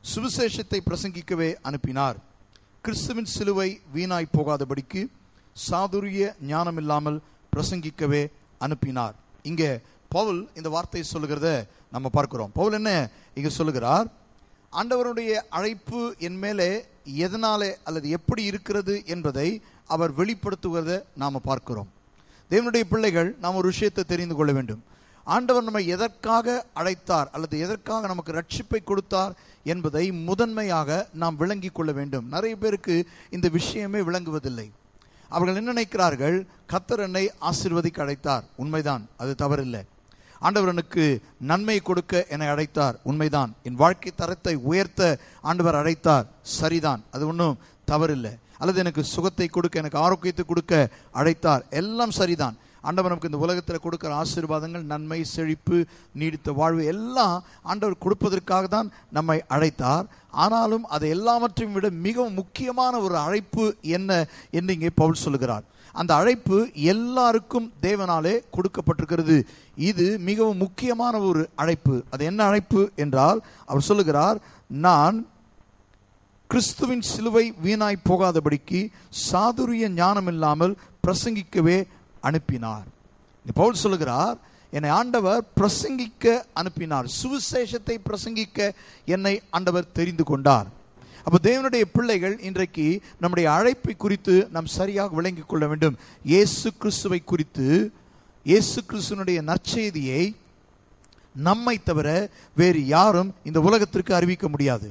சுவிசேஷத்தை பிரசங்கிக்கவே அனுப்பினார் கிறிஸ்துவின் சிலுவை வீணாய் போகாதபடிக்கு சாதுரிய ஞானம் இல்லாமல் பிரசங்கிக்கவே அனுப்பினார் இங்கே பவுல் இந்த வார்த்தையை சொல்லுகிறத நம்ம பார்க்கிறோம் பவுல் என்ன இங்க சொல்லுகிறார் ஆண்டவருடைய அழைப்பு என் மேலே எதனாலே அல்லது எப்படி இருக்கிறது என்பதை அவர் வெளிப்படுத்துவதை நாம் பார்க்கிறோம் தேவனுடைய பிள்ளைகள் நாம் ஒரு விஷயத்தை தெரிந்து கொள்ள வேண்டும் ஆண்டவர் நம்மை எதற்காக அழைத்தார் அல்லது எதற்காக நமக்கு ரட்சிப்பை கொடுத்தார் என்பதை முதன்மையாக நாம் விளங்கி கொள்ள வேண்டும் நிறைய பேருக்கு இந்த விஷயமே விளங்குவதில்லை அவர்கள் என்ன நினைக்கிறார்கள் கத்தர் என்னை ஆசிர்வதிக்க அழைத்தார் உண்மைதான் அது தவறில்லை ஆண்டவர் எனக்கு நன்மை கொடுக்க என்னை அழைத்தார் உண்மைதான் என் வாழ்க்கை தரத்தை உயர்த்த ஆண்டவர் அழைத்தார் சரிதான் அது ஒன்றும் தவறில்லை அல்லது எனக்கு சுகத்தை கொடுக்க எனக்கு ஆரோக்கியத்தை கொடுக்க அழைத்தார் எல்லாம் சரிதான் ஆண்டவர் நமக்கு இந்த உலகத்தில் கொடுக்கிற ஆசீர்வாதங்கள் நன்மை செழிப்பு நீடித்த வாழ்வு எல்லாம் ஆண்டவர் கொடுப்பதற்காக தான் நம்மை அழைத்தார் ஆனாலும் அது எல்லாவற்றையும் விட மிகவும் முக்கியமான ஒரு அழைப்பு என்ன என்று இங்கே பவுல் சொல்லுகிறார் அந்த அழைப்பு எல்லாருக்கும் தேவனாலே கொடுக்கப்பட்டிருக்கிறது இது மிகவும் முக்கியமான ஒரு அழைப்பு அது என்ன அழைப்பு என்றால் அவர் சொல்லுகிறார் நான் கிறிஸ்துவின் சிலுவை வீணாய் போகாதபடிக்கு சாதுரிய ஞானம் இல்லாமல் பிரசங்கிக்கவே அனுப்பினார் இங்க பவுல் சொல்லுகிறார் என்னை ஆண்டவர் பிரசங்கிக்க அனுப்பினார் சுவிசேஷத்தை பிரசங்கிக்க என்னை ஆண்டவர் தெரிந்து கொண்டார் அப்போ தேவனுடைய பிள்ளைகள் இன்றைக்கு நம்முடைய அழைப்பை குறித்து நாம் சரியாக விளங்கிக் கொள்ள வேண்டும் இயேசு கிறிஸ்துவை குறித்து இயேசு கிறிஸ்துவனுடைய நற்செய்தியை நம்மை தவிர வேறு யாரும் இந்த உலகத்திற்கு அறிவிக்க முடியாது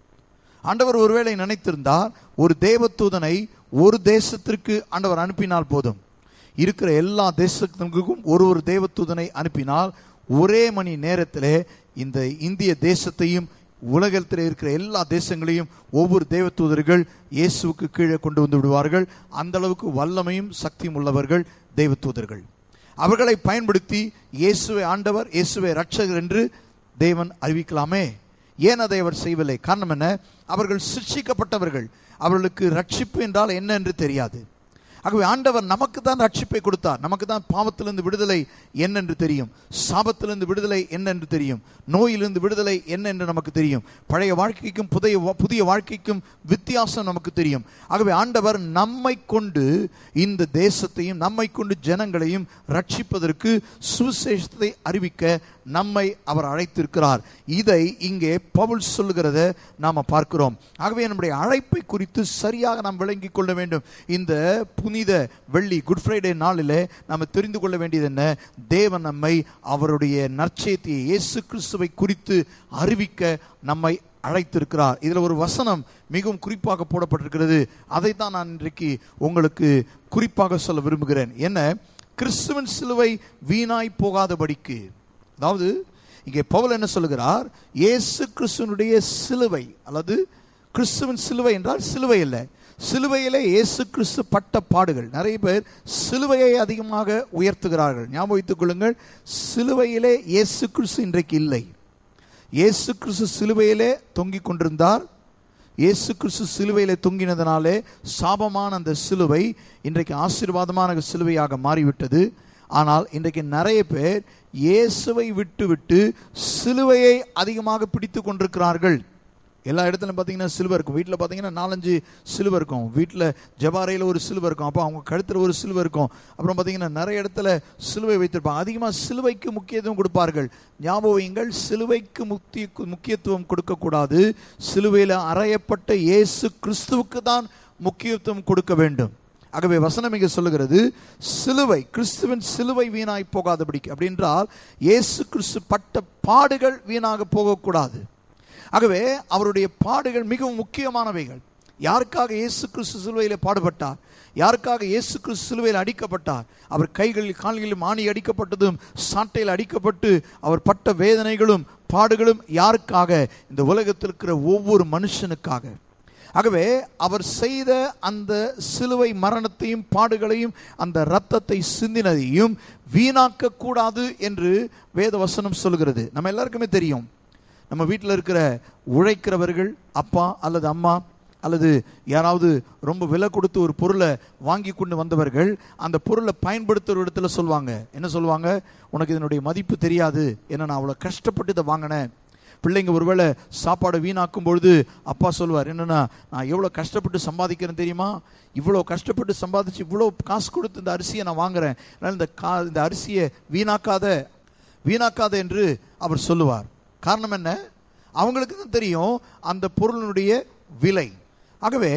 ஆண்டவர் ஒருவேளை நினைத்திருந்தார் ஒரு தேவதூதனை ஒரு தேசத்திற்கு ஆண்டவர் அனுப்பினால் போதும் இருக்கிற எல்லா தேசத்திற்கும் ஒரு ஒரு தேவதூதனை அனுப்பினால் ஒரே மணி நேரத்திலே இந்த இந்திய தேசத்தையும் உலகத்தில் இருக்கிற எல்லா தேசங்களையும் ஒவ்வொரு தேவதூதர்கள் இயேசுவுக்கு கீழே கொண்டு வந்து விடுவார்கள் அந்த அளவுக்கு வல்லமையும் சக்தியும் உள்ளவர்கள் தேவதூதர்கள் அவர்களை பயன்படுத்தி இயேசுவை ஆண்டவர் இயேசுவை ரட்சகர் என்று தேவன் அறிவிக்கலாமே ஏன் அதை அவர் செய்யவில்லை காரணம் என்ன அவர்கள் சிக்ஷிக்கப்பட்டவர்கள் அவர்களுக்கு ரட்சிப்பு என்றால் என்ன என்று தெரியாது ஆகவே ஆண்டவர் நமக்கு தான் ரட்சிப்பை கொடுத்தார் நமக்கு தான் பாவத்திலிருந்து விடுதலை என்னென்று தெரியும் சாபத்திலிருந்து விடுதலை என்னென்று தெரியும் நோயிலிருந்து விடுதலை என்ன என்று நமக்கு தெரியும் பழைய வாழ்க்கைக்கும் புதிய புதிய வாழ்க்கைக்கும் வித்தியாசம் நமக்கு தெரியும் ஆகவே ஆண்டவர் நம்மை கொண்டு இந்த தேசத்தையும் நம்மை கொண்டு ஜனங்களையும் ரட்சிப்பதற்கு சுவிசேஷத்தை அறிவிக்க நம்மை அவர் அழைத்திருக்கிறார் இதை இங்கே பவுல் சொல்லுகிறத நாம பார்க்கிறோம் ஆகவே நம்முடைய அழைப்பை குறித்து சரியாக நாம் விளங்கிக் கொள்ள வேண்டும் இந்த புனித வெள்ளி குட் ஃப்ரைடே நாளிலே நாம் தெரிந்து கொள்ள வேண்டியது என்ன தேவன் நம்மை அவருடைய நற்செய்தியை இயேசு கிறிஸ்துவை குறித்து அறிவிக்க நம்மை அழைத்திருக்கிறார் இதில் ஒரு வசனம் மிகவும் குறிப்பாக போடப்பட்டிருக்கிறது அதை தான் நான் இன்றைக்கு உங்களுக்கு குறிப்பாக சொல்ல விரும்புகிறேன் என்ன கிறிஸ்துவன் சிலுவை வீணாய் போகாதபடிக்கு அதாவது இங்கே பவுல் என்ன சொல்லுகிறார் இயேசு கிறிஸ்துவனுடைய சிலுவை அல்லது கிறிஸ்துவின் சிலுவை என்றால் சிலுவை இல்லை சிலுவையிலே இயேசு கிறிஸ்து பட்ட பாடுகள் நிறைய பேர் சிலுவையை அதிகமாக உயர்த்துகிறார்கள் ஞாபகம் வைத்துக் கொள்ளுங்கள் சிலுவையிலே இயேசு கிறிஸ்து இன்றைக்கு இல்லை இயேசு கிறிஸ்து சிலுவையிலே தொங்கிக் கொண்டிருந்தார் இயேசு கிறிஸ்து சிலுவையிலே தொங்கினதனாலே சாபமான அந்த சிலுவை இன்றைக்கு ஆசீர்வாதமான சிலுவையாக மாறிவிட்டது ஆனால் இன்றைக்கு நிறைய பேர் இயேசுவை விட்டு விட்டு சிலுவையை அதிகமாக பிடித்து கொண்டிருக்கிறார்கள் எல்லா இடத்துலையும் பார்த்தீங்கன்னா சிலுவை இருக்கும் வீட்டில் பார்த்தீங்கன்னா நாலஞ்சு சிலுவை இருக்கும் வீட்டில் ஜபாரையில் ஒரு சிலுவை இருக்கும் அப்போ அவங்க கழுத்தில் ஒரு சிலுவை இருக்கும் அப்புறம் பார்த்தீங்கன்னா நிறைய இடத்துல சிலுவை வைத்திருப்பாங்க அதிகமாக சிலுவைக்கு முக்கியத்துவம் கொடுப்பார்கள் ஞாபகங்கள் சிலுவைக்கு முக்கிய முக்கியத்துவம் கொடுக்கக்கூடாது சிலுவையில் அறையப்பட்ட இயேசு கிறிஸ்துவுக்கு தான் முக்கியத்துவம் கொடுக்க வேண்டும் ஆகவே வசனம் இங்கே சொல்லுகிறது சிலுவை கிறிஸ்துவின் சிலுவை வீணாய் போகாதபடிக்கு அப்படின்றால் இயேசு கிறிஸ்து பட்ட பாடுகள் வீணாக போகக்கூடாது ஆகவே அவருடைய பாடுகள் மிகவும் முக்கியமானவைகள் யாருக்காக இயேசு கிறிஸ்து சிலுவையில் பாடுபட்டார் யாருக்காக இயேசு கிறிஸ்து சிலுவையில் அடிக்கப்பட்டார் அவர் கைகளில் கால்களிலும் ஆணி அடிக்கப்பட்டதும் சாட்டையில் அடிக்கப்பட்டு அவர் பட்ட வேதனைகளும் பாடுகளும் யாருக்காக இந்த உலகத்தில் இருக்கிற ஒவ்வொரு மனுஷனுக்காக ஆகவே அவர் செய்த அந்த சிலுவை மரணத்தையும் பாடுகளையும் அந்த இரத்தத்தை சிந்தினதையும் வீணாக்க கூடாது என்று வேத வசனம் சொல்கிறது நம்ம எல்லாருக்குமே தெரியும் நம்ம வீட்டில் இருக்கிற உழைக்கிறவர்கள் அப்பா அல்லது அம்மா அல்லது யாராவது ரொம்ப விலை கொடுத்து ஒரு பொருளை வாங்கி கொண்டு வந்தவர்கள் அந்த பொருளை பயன்படுத்துகிற இடத்துல சொல்லுவாங்க என்ன சொல்லுவாங்க உனக்கு இதனுடைய மதிப்பு தெரியாது ஏன்னா நான் அவ்வளோ கஷ்டப்பட்டு இதை வாங்கினேன் பிள்ளைங்க ஒருவேளை சாப்பாடை வீணாக்கும் பொழுது அப்பா சொல்லுவார் என்னன்னா நான் எவ்வளோ கஷ்டப்பட்டு சம்பாதிக்கிறேன் தெரியுமா இவ்வளோ கஷ்டப்பட்டு சம்பாதிச்சு இவ்வளோ காசு கொடுத்து இந்த அரிசியை நான் வாங்குறேன் அதனால் இந்த கா இந்த அரிசியை வீணாக்காத வீணாக்காத என்று அவர் சொல்லுவார் காரணம் என்ன அவங்களுக்கு தான் தெரியும் அந்த பொருளினுடைய விலை ஆகவே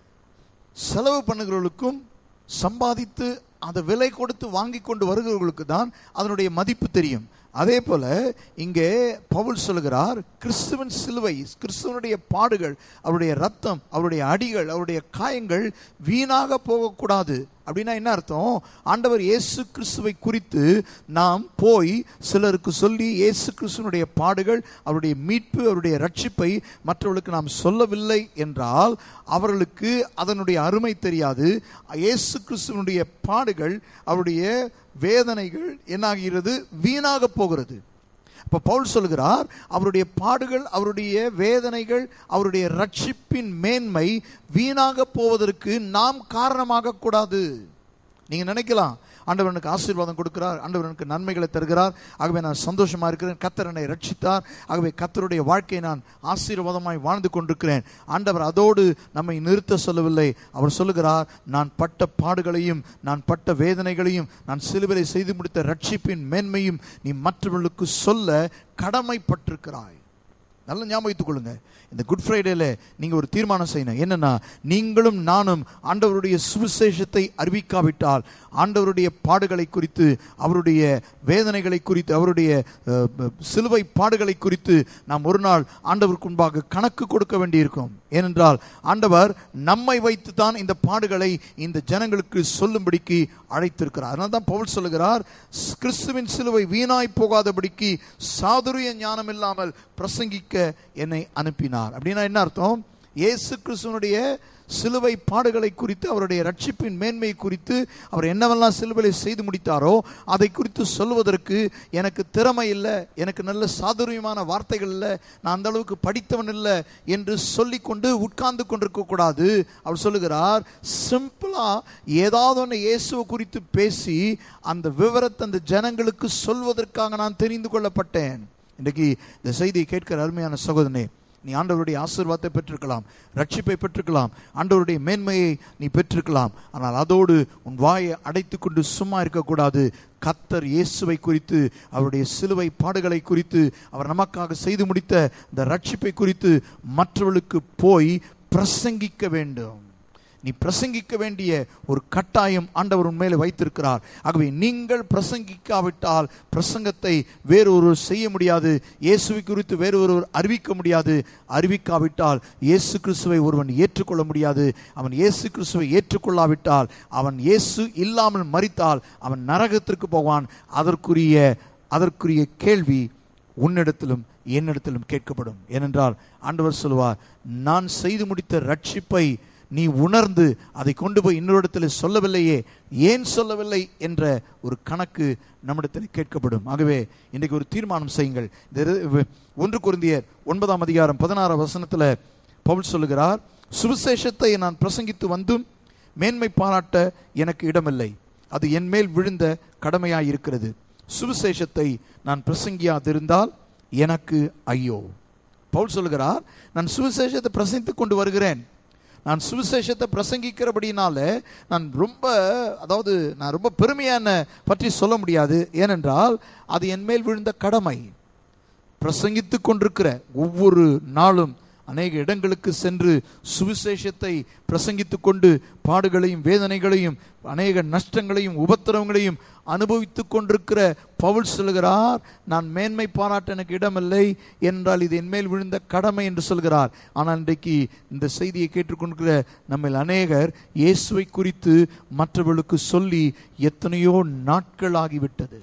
செலவு பண்ணுகிறவர்களுக்கும் சம்பாதித்து அந்த விலை கொடுத்து வாங்கி கொண்டு வருகிறவர்களுக்கு தான் அதனுடைய மதிப்பு தெரியும் அதே போல இங்கே பவுல் சொல்கிறார் கிறிஸ்துவன் சிலுவை கிறிஸ்துவனுடைய பாடுகள் அவருடைய ரத்தம் அவருடைய அடிகள் அவருடைய காயங்கள் வீணாக போகக்கூடாது அப்படின்னா என்ன அர்த்தம் ஆண்டவர் இயேசு கிறிஸ்துவை குறித்து நாம் போய் சிலருக்கு சொல்லி இயேசு கிறிஸ்துவனுடைய பாடுகள் அவருடைய மீட்பு அவருடைய ரட்சிப்பை மற்றவர்களுக்கு நாம் சொல்லவில்லை என்றால் அவர்களுக்கு அதனுடைய அருமை தெரியாது இயேசு கிறிஸ்துவனுடைய பாடுகள் அவருடைய வேதனைகள் என்னாகிறது வீணாக போகிறது இப்போ பவுல் சொல்கிறார் அவருடைய பாடுகள் அவருடைய வேதனைகள் அவருடைய ரட்சிப்பின் மேன்மை வீணாக போவதற்கு நாம் காரணமாக கூடாது நீங்க நினைக்கலாம் ஆண்டவனுக்கு ஆசீர்வாதம் கொடுக்கிறார் ஆண்டவனுக்கு நன்மைகளை தருகிறார் ஆகவே நான் சந்தோஷமா இருக்கிறேன் கத்தர் என்னை ரட்சித்தார் ஆகவே கத்தருடைய வாழ்க்கையை நான் ஆசீர்வாதமாய் வாழ்ந்து கொண்டிருக்கிறேன் ஆண்டவர் அதோடு நம்மை நிறுத்த சொல்லவில்லை அவர் சொல்லுகிறார் நான் பட்ட பாடுகளையும் நான் பட்ட வேதனைகளையும் நான் சிலுவிலை செய்து முடித்த ரட்சிப்பின் மேன்மையும் நீ மற்றவர்களுக்கு சொல்ல கடமைப்பட்டிருக்கிறாய் நல்ல ஞாபகத்துக் கொள்ளுங்க இந்த குட் ஃப்ரைடேல நீங்க ஒரு தீர்மானம் செய்யணும் என்னன்னா நீங்களும் நானும் ஆண்டவருடைய சுவிசேஷத்தை அறிவிக்காவிட்டால் ஆண்டவருடைய பாடுகளை குறித்து அவருடைய வேதனைகளை குறித்து அவருடைய அஹ், அஹ், சிலுவை பாடுகளை குறித்து நாம் ஒரு நாள் ஆண்டவருக்கு முன்பாக கணக்கு கொடுக்க வேண்டியிருக்கும் ஏனென்றால் ஆண்டவர் நம்மை வைத்து தான் இந்த பாடுகளை இந்த ஜனங்களுக்கு சொல்லும்படிக்கு அழைத்திருக்கிறார் அதனால தான் பவுல் சொல்லுகிறார் "ஸ்- கிறிஸ்துவின் சிலுவை வீணாய் போகாதபடிக்கு சாதுரிய ஞானம் இல்லாமல் பிரசங்கிக்க என்னை அனுப்பினார் அப்படின்னா என்ன அர்த்தம் இயேசு கிறிஸ்துவனுடைய சிலுவை பாடுகளை குறித்து அவருடைய ரட்சிப்பின் மேன்மை குறித்து அவர் என்னவெல்லாம் சிலுவையில் செய்து முடித்தாரோ அதை குறித்து சொல்வதற்கு எனக்கு திறமை இல்லை எனக்கு நல்ல சாதுரியமான வார்த்தைகள் இல்லை நான் அந்த அளவுக்கு படித்தவன் இல்லை என்று சொல்லிக்கொண்டு உட்கார்ந்து கொண்டிருக்க கூடாது அவர் சொல்லுகிறார் சிம்பிளா ஏதாவது ஒன்று இயேசுவை குறித்து பேசி அந்த விவரத்தை அந்த ஜனங்களுக்கு சொல்வதற்காக நான் தெரிந்து கொள்ளப்பட்டேன் இன்றைக்கு இந்த செய்தியை கேட்கிற அருமையான சகோதரனே நீ ஆண்டவருடைய ஆசீர்வாதத்தை பெற்றிருக்கலாம் ரட்சிப்பை பெற்றிருக்கலாம் ஆண்டவருடைய மேன்மையை நீ பெற்றிருக்கலாம் ஆனால் அதோடு உன் வாயை அடைத்துக் கொண்டு சும்மா இருக்கக்கூடாது கத்தர் இயேசுவை குறித்து அவருடைய சிலுவை பாடுகளை குறித்து அவர் நமக்காக செய்து முடித்த இந்த ரட்சிப்பை குறித்து மற்றவர்களுக்கு போய் பிரசங்கிக்க வேண்டும் நீ பிரசங்கிக்க வேண்டிய ஒரு கட்டாயம் ஆண்டவர் உண்மையில வைத்திருக்கிறார் ஆகவே நீங்கள் பிரசங்கிக்காவிட்டால் பிரசங்கத்தை வேறொருவர் செய்ய முடியாது இயேசுவை குறித்து வேறொருவர் அறிவிக்க முடியாது அறிவிக்காவிட்டால் இயேசு கிறிஸ்துவை ஒருவன் ஏற்றுக்கொள்ள முடியாது அவன் இயேசு கிறிஸ்துவை ஏற்றுக்கொள்ளாவிட்டால் அவன் இயேசு இல்லாமல் மரித்தால் அவன் நரகத்திற்கு போவான் அதற்குரிய அதற்குரிய கேள்வி உன்னிடத்திலும் என்னிடத்திலும் கேட்கப்படும் ஏனென்றால் ஆண்டவர் சொல்வார் நான் செய்து முடித்த ரட்சிப்பை நீ உணர்ந்து அதை கொண்டு போய் இன்னொரு சொல்லவில்லையே ஏன் சொல்லவில்லை என்ற ஒரு கணக்கு நம்மிடத்தில் கேட்கப்படும் ஆகவே இன்றைக்கு ஒரு தீர்மானம் செய்யுங்கள் இந்த இரு- ஒன்று குருந்தியர் ஒன்பதாம் அதிகாரம் பதினாறாம் வசனத்தில் பவுல் சொல்லுகிறார் சுவிசேஷத்தை நான் பிரசங்கித்து வந்தும் மேன்மை பாராட்ட எனக்கு இடமில்லை அது என் மேல் விழுந்த கடமையாய் இருக்கிறது சுவிசேஷத்தை நான் பிரசங்கியாதிருந்தால் எனக்கு ஐயோ பவுல் சொல்லுகிறார் நான் சுவிசேஷத்தை பிரசங்கித்துக் கொண்டு வருகிறேன் நான் சுவிசேஷத்தை பிரசங்கிக்கிறபடினால நான் ரொம்ப அதாவது நான் ரொம்ப பெருமையான பற்றி சொல்ல முடியாது ஏனென்றால் அது என் மேல் விழுந்த கடமை பிரசங்கித்துக் கொண்டிருக்கிற ஒவ்வொரு நாளும் அநேக இடங்களுக்கு சென்று சுவிசேஷத்தை பிரசங்கித்துக் கொண்டு பாடுகளையும் வேதனைகளையும் அநேக நஷ்டங்களையும் உபத்திரவங்களையும் அனுபவித்துக் கொண்டிருக்கிற பவுல் சொல்கிறார் நான் மேன்மை பாராட்ட எனக்கு இடமில்லை என்றால் இது என்மேல் விழுந்த கடமை என்று சொல்கிறார் ஆனால் இன்றைக்கு இந்த செய்தியை கேட்டுக்கொண்டிருக்கிற நம்ம அநேகர் இயேசுவை குறித்து மற்றவர்களுக்கு சொல்லி எத்தனையோ நாட்கள் ஆகிவிட்டது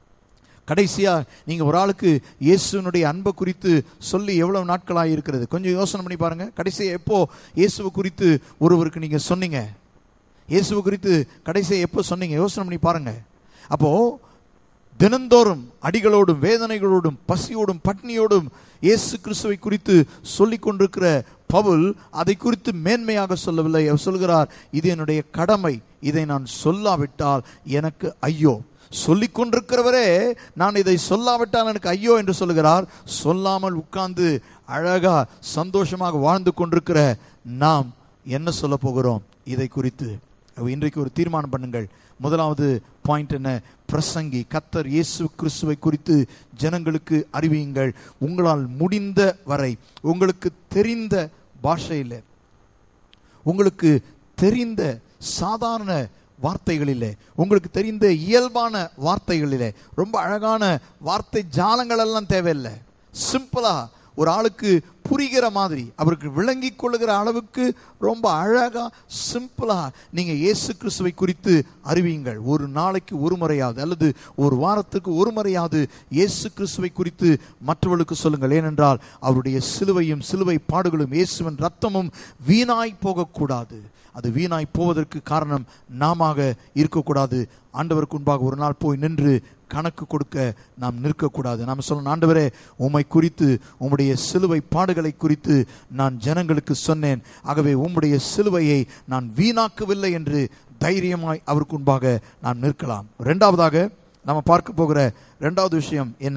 கடைசியா நீங்க ஒரு ஆளுக்கு இயேசுனுடைய அன்பை குறித்து சொல்லி எவ்வளவு நாட்களாக இருக்கிறது கொஞ்சம் யோசனை பண்ணி பாருங்க கடைசியா எப்போ இயேசுவை குறித்து ஒருவருக்கு நீங்க சொன்னீங்க இயேசுவை குறித்து கடைசியா எப்போ சொன்னீங்க யோசனை பண்ணி பாருங்க அப்போ தினந்தோறும் அடிகளோடும் வேதனைகளோடும் பசியோடும் பட்னியோடும் இயேசு கிறிஸ்துவை குறித்து சொல்லிக் கொண்டிருக்கிற பவுல் அதை குறித்து மேன்மையாக சொல்லவில்லை அவர் சொல்கிறார் இது என்னுடைய கடமை இதை நான் சொல்லாவிட்டால் எனக்கு ஐயோ சொல்லிக் கொண்டிருக்கிறவரே நான் இதை சொல்லாவிட்டால் எனக்கு ஐயோ என்று சொல்லுகிறார் சொல்லாமல் உட்கார்ந்து அழகா சந்தோஷமாக வாழ்ந்து கொண்டிருக்கிற நாம் என்ன சொல்ல போகிறோம் இதை குறித்து அப்ப இன்றைக்கு ஒரு தீர்மானம் பண்ணுங்கள் முதலாவது பாயிண்ட் என்ன பிரசங்கி கத்தர் இயேசு கிறிஸ்துவை குறித்து ஜனங்களுக்கு அறிவியுங்கள் உங்களால் முடிந்த வரை உங்களுக்கு தெரிந்த பாஷையில் உங்களுக்கு தெரிந்த சாதாரண வார்த்தைகளிலே உங்களுக்கு தெரிந்த இயல்பான வார்த்தைகளிலே ரொம்ப அழகான வார்த்தை ஜாலங்கள் எல்லாம் தேவையில்லை சிம்பிளா ஒரு ஆளுக்கு புரிகிற மாதிரி அவருக்கு விளங்கி கொள்ளுகிற அளவுக்கு ரொம்ப அழகா சிம்பிளா நீங்க இயேசு கிறிஸ்துவை குறித்து அறிவியுங்கள் ஒரு நாளைக்கு ஒரு முறையாவது அல்லது ஒரு வாரத்துக்கு ஒரு முறையாவது இயேசு கிறிஸ்துவை குறித்து மற்றவர்களுக்கு சொல்லுங்கள் ஏனென்றால் அவருடைய சிலுவையும் சிலுவை பாடுகளும் இயேசுவின் ரத்தமும் வீணாய் போகக்கூடாது அது வீணாய் போவதற்கு காரணம் நாம இருக்கக்கூடாது ஆண்டவருக்கு முன்பாக ஒரு நாள் போய் நின்று கணக்கு கொடுக்க நாம் நிற்கக்கூடாது நாம் சொல்லணும் ஆண்டவரே உம்மை குறித்து உம்முடைய சிலுவை பாடுகளை குறித்து நான் ஜனங்களுக்கு சொன்னேன் ஆகவே உம்முடைய சிலுவையை நான் வீணாக்கவில்லை என்று தைரியமாய் அவருக்கு முன்பாக நாம் நிற்கலாம் ரெண்டாவதாக நம்ம பார்க்க போகிற ரெண்டாவது விஷயம் என்ன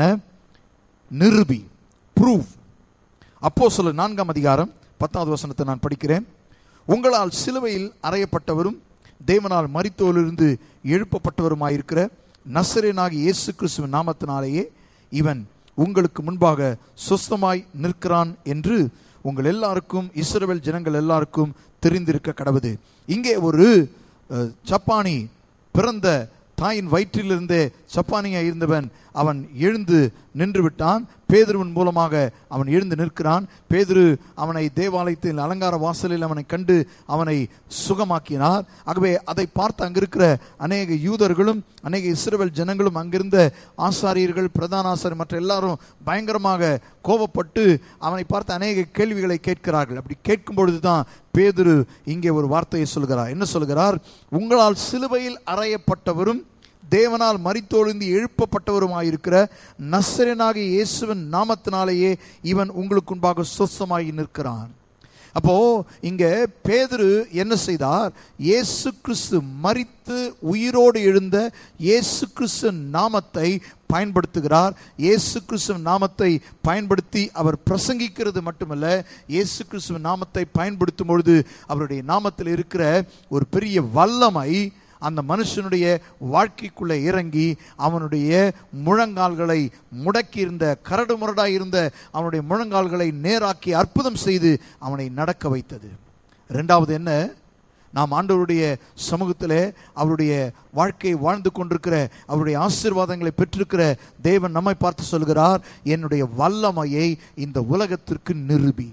நிருபி ப்ரூவ் அப்போ சொல்ல நான்காம் அதிகாரம் பத்தாவது வசனத்தை நான் படிக்கிறேன் உங்களால் சிலுவையில் அறையப்பட்டவரும் தேவனால் மரித்தோலிருந்து எழுப்பப்பட்டவருமாயிருக்கிற நசரேனாகி இயேசு கிறிஸ்துவின் நாமத்தினாலேயே இவன் உங்களுக்கு முன்பாக சொஸ்தமாய் நிற்கிறான் என்று உங்கள் எல்லாருக்கும் இஸ்ரவேல் ஜனங்கள் எல்லாருக்கும் தெரிந்திருக்க கடவுது இங்கே ஒரு அஹ், சப்பானி பிறந்த தாயின் வயிற்றிலிருந்தே சப்பானியா இருந்தவன் அவன் எழுந்து நின்று விட்டான் பேதுருவின் மூலமாக அவன் எழுந்து நிற்கிறான் பேதுரு அவனை தேவாலயத்தில் அலங்கார வாசலில் அவனை கண்டு அவனை சுகமாக்கினார் ஆகவே அதை பார்த்து அங்கிருக்கிற அநேக யூதர்களும் அநேக இஸ்ரவேல் ஜனங்களும் அங்கிருந்த ஆசாரியர்கள் பிரதான ஆசாரியர் மற்ற எல்லாரும் பயங்கரமாக கோபப்பட்டு அவனை பார்த்து அநேக கேள்விகளை கேட்கிறார்கள் அப்படி கேட்கும் பொழுதுதான் பேதுரு இங்கே ஒரு வார்த்தையை சொல்கிறார் என்ன சொல்கிறார் உங்களால் சிலுவையில் அறையப்பட்டவரும் தேவனால் மரித்தொழுந்து எழுப்பப்பட்டவருமாயிருக்கிற நசரனாகிய இயேசுவின் நாமத்தினாலேயே இவன் உங்களுக்கு முன்பாக சொஸ்தமாகி நிற்கிறான் அப்போ இங்க பேதுரு என்ன செய்தார் இயேசு கிறிஸ்து மரித்து உயிரோடு எழுந்த இயேசு கிறிஸ்து நாமத்தை பயன்படுத்துகிறார் இயேசு கிறிஸ்துவ நாமத்தை பயன்படுத்தி அவர் பிரசங்கிக்கிறது மட்டுமல்ல இயேசு கிறிஸ்துவ நாமத்தை பயன்படுத்தும் பொழுது அவருடைய நாமத்தில் இருக்கிற ஒரு பெரிய வல்லமை அந்த மனுஷனுடைய வாழ்க்கைக்குள்ளே இறங்கி அவனுடைய முழங்கால்களை முடக்கி இருந்த கரடு முரடாய் இருந்த அவனுடைய முழங்கால்களை நேராக்கி அற்புதம் செய்து அவனை நடக்க வைத்தது ரெண்டாவது என்ன நாம் ஆண்டவருடைய சமூகத்திலே அவருடைய வாழ்க்கையை வாழ்ந்து கொண்டிருக்கிற அவருடைய ஆசீர்வாதங்களை பெற்றிருக்கிற தேவன் நம்மை பார்த்து சொல்கிறார் என்னுடைய வல்லமையை இந்த உலகத்திற்கு நிரூபி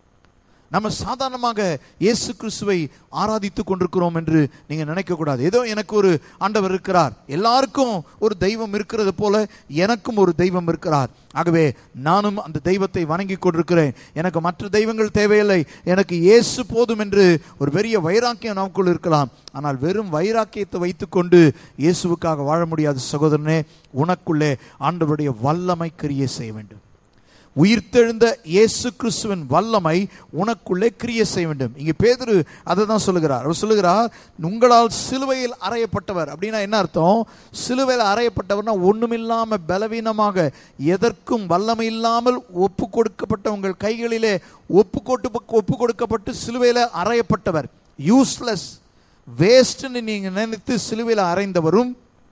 நம்ம சாதாரணமாக இயேசு கிறிஸ்துவை ஆராதித்து கொண்டிருக்கிறோம் என்று நீங்க நினைக்க கூடாது ஏதோ எனக்கு ஒரு ஆண்டவர் இருக்கிறார் எல்லாருக்கும் ஒரு தெய்வம் இருக்கிறது போல எனக்கும் ஒரு தெய்வம் இருக்கிறார் ஆகவே நானும் அந்த தெய்வத்தை வணங்கி கொண்டிருக்கிறேன் எனக்கு மற்ற தெய்வங்கள் தேவையில்லை எனக்கு இயேசு போதும் என்று ஒரு பெரிய வைராக்கியம் நமக்குள் இருக்கலாம் ஆனால் வெறும் வைராக்கியத்தை வைத்துக்கொண்டு இயேசுவுக்காக வாழ முடியாது சகோதரனே உனக்குள்ளே ஆண்டவருடைய வல்லமை கிரியை செய்ய வேண்டும் உயிர்த்தெழுந்த இயேசு கிறிஸ்துவின் வல்லமை உனக்குள்ளே கிரிய செய்ய வேண்டும் இங்க பேதுரு அதை தான் சொல்லுகிறார் அவர் சொல்லுகிறார் உங்களால் சிலுவையில் அறையப்பட்டவர் அப்படின்னா என்ன அர்த்தம் சிலுவையில் அறையப்பட்டவர்னா ஒண்ணுமில்லாம பலவீனமாக எதற்கும் வல்லமை இல்லாமல் ஒப்பு கொடுக்கப்பட்ட உங்கள் கைகளிலே ஒப்பு கொட்டு ஒப்பு கொடுக்கப்பட்டு சிலுவையில் அறையப்பட்டவர் யூஸ்லெஸ் வேஸ்ட்னு நீங்க நினைத்து சிலுவையில் அறைந்தவரும்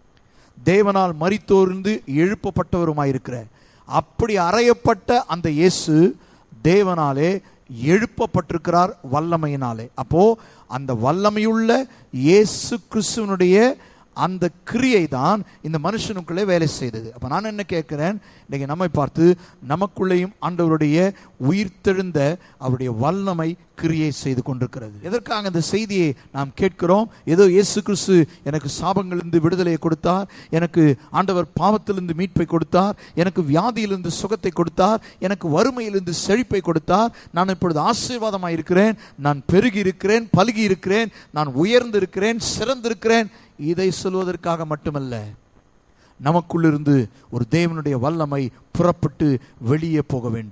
தேவனால் மரித்தோர்ந்து எழுப்பப்பட்டவருமாயிருக்கிற அப்படி அறையப்பட்ட அந்த இயேசு தேவனாலே எழுப்பப்பட்டிருக்கிறார் வல்லமையினாலே அப்போ அந்த வல்லமையுள்ள இயேசு கிறிஸ்துவனுடைய அந்த கிரியை தான் இந்த மனுஷனுக்குள்ளே வேலை செய்தது அப்ப நான் என்ன கேட்கிறேன் இன்னைக்கு நம்மை பார்த்து நமக்குள்ளேயும் ஆண்டவருடைய உயிர்த்தெழுந்த அவருடைய வல்லமை கிரியை செய்து கொண்டிருக்கிறது எதற்காக இந்த செய்தியை நாம் கேட்கிறோம் ஏதோ இயேசு கிறிஸ்து எனக்கு சாபங்களிலிருந்து விடுதலையை கொடுத்தார் எனக்கு ஆண்டவர் பாவத்திலிருந்து மீட்பை கொடுத்தார் எனக்கு வியாதியிலிருந்து சுகத்தை கொடுத்தார் எனக்கு வறுமையிலிருந்து செழிப்பை கொடுத்தார் நான் இப்பொழுது ஆசீர்வாதமாக இருக்கிறேன் நான் பெருகி இருக்கிறேன் பலுகி இருக்கிறேன் நான் உயர்ந்திருக்கிறேன் சிறந்திருக்கிறேன் இதை சொல்வதற்காக மட்டுமல்ல நமக்குள்ளிருந்து ஒரு தேவனுடைய வல்லமை புறப்பட்டு வெளியே போக வேண்டும்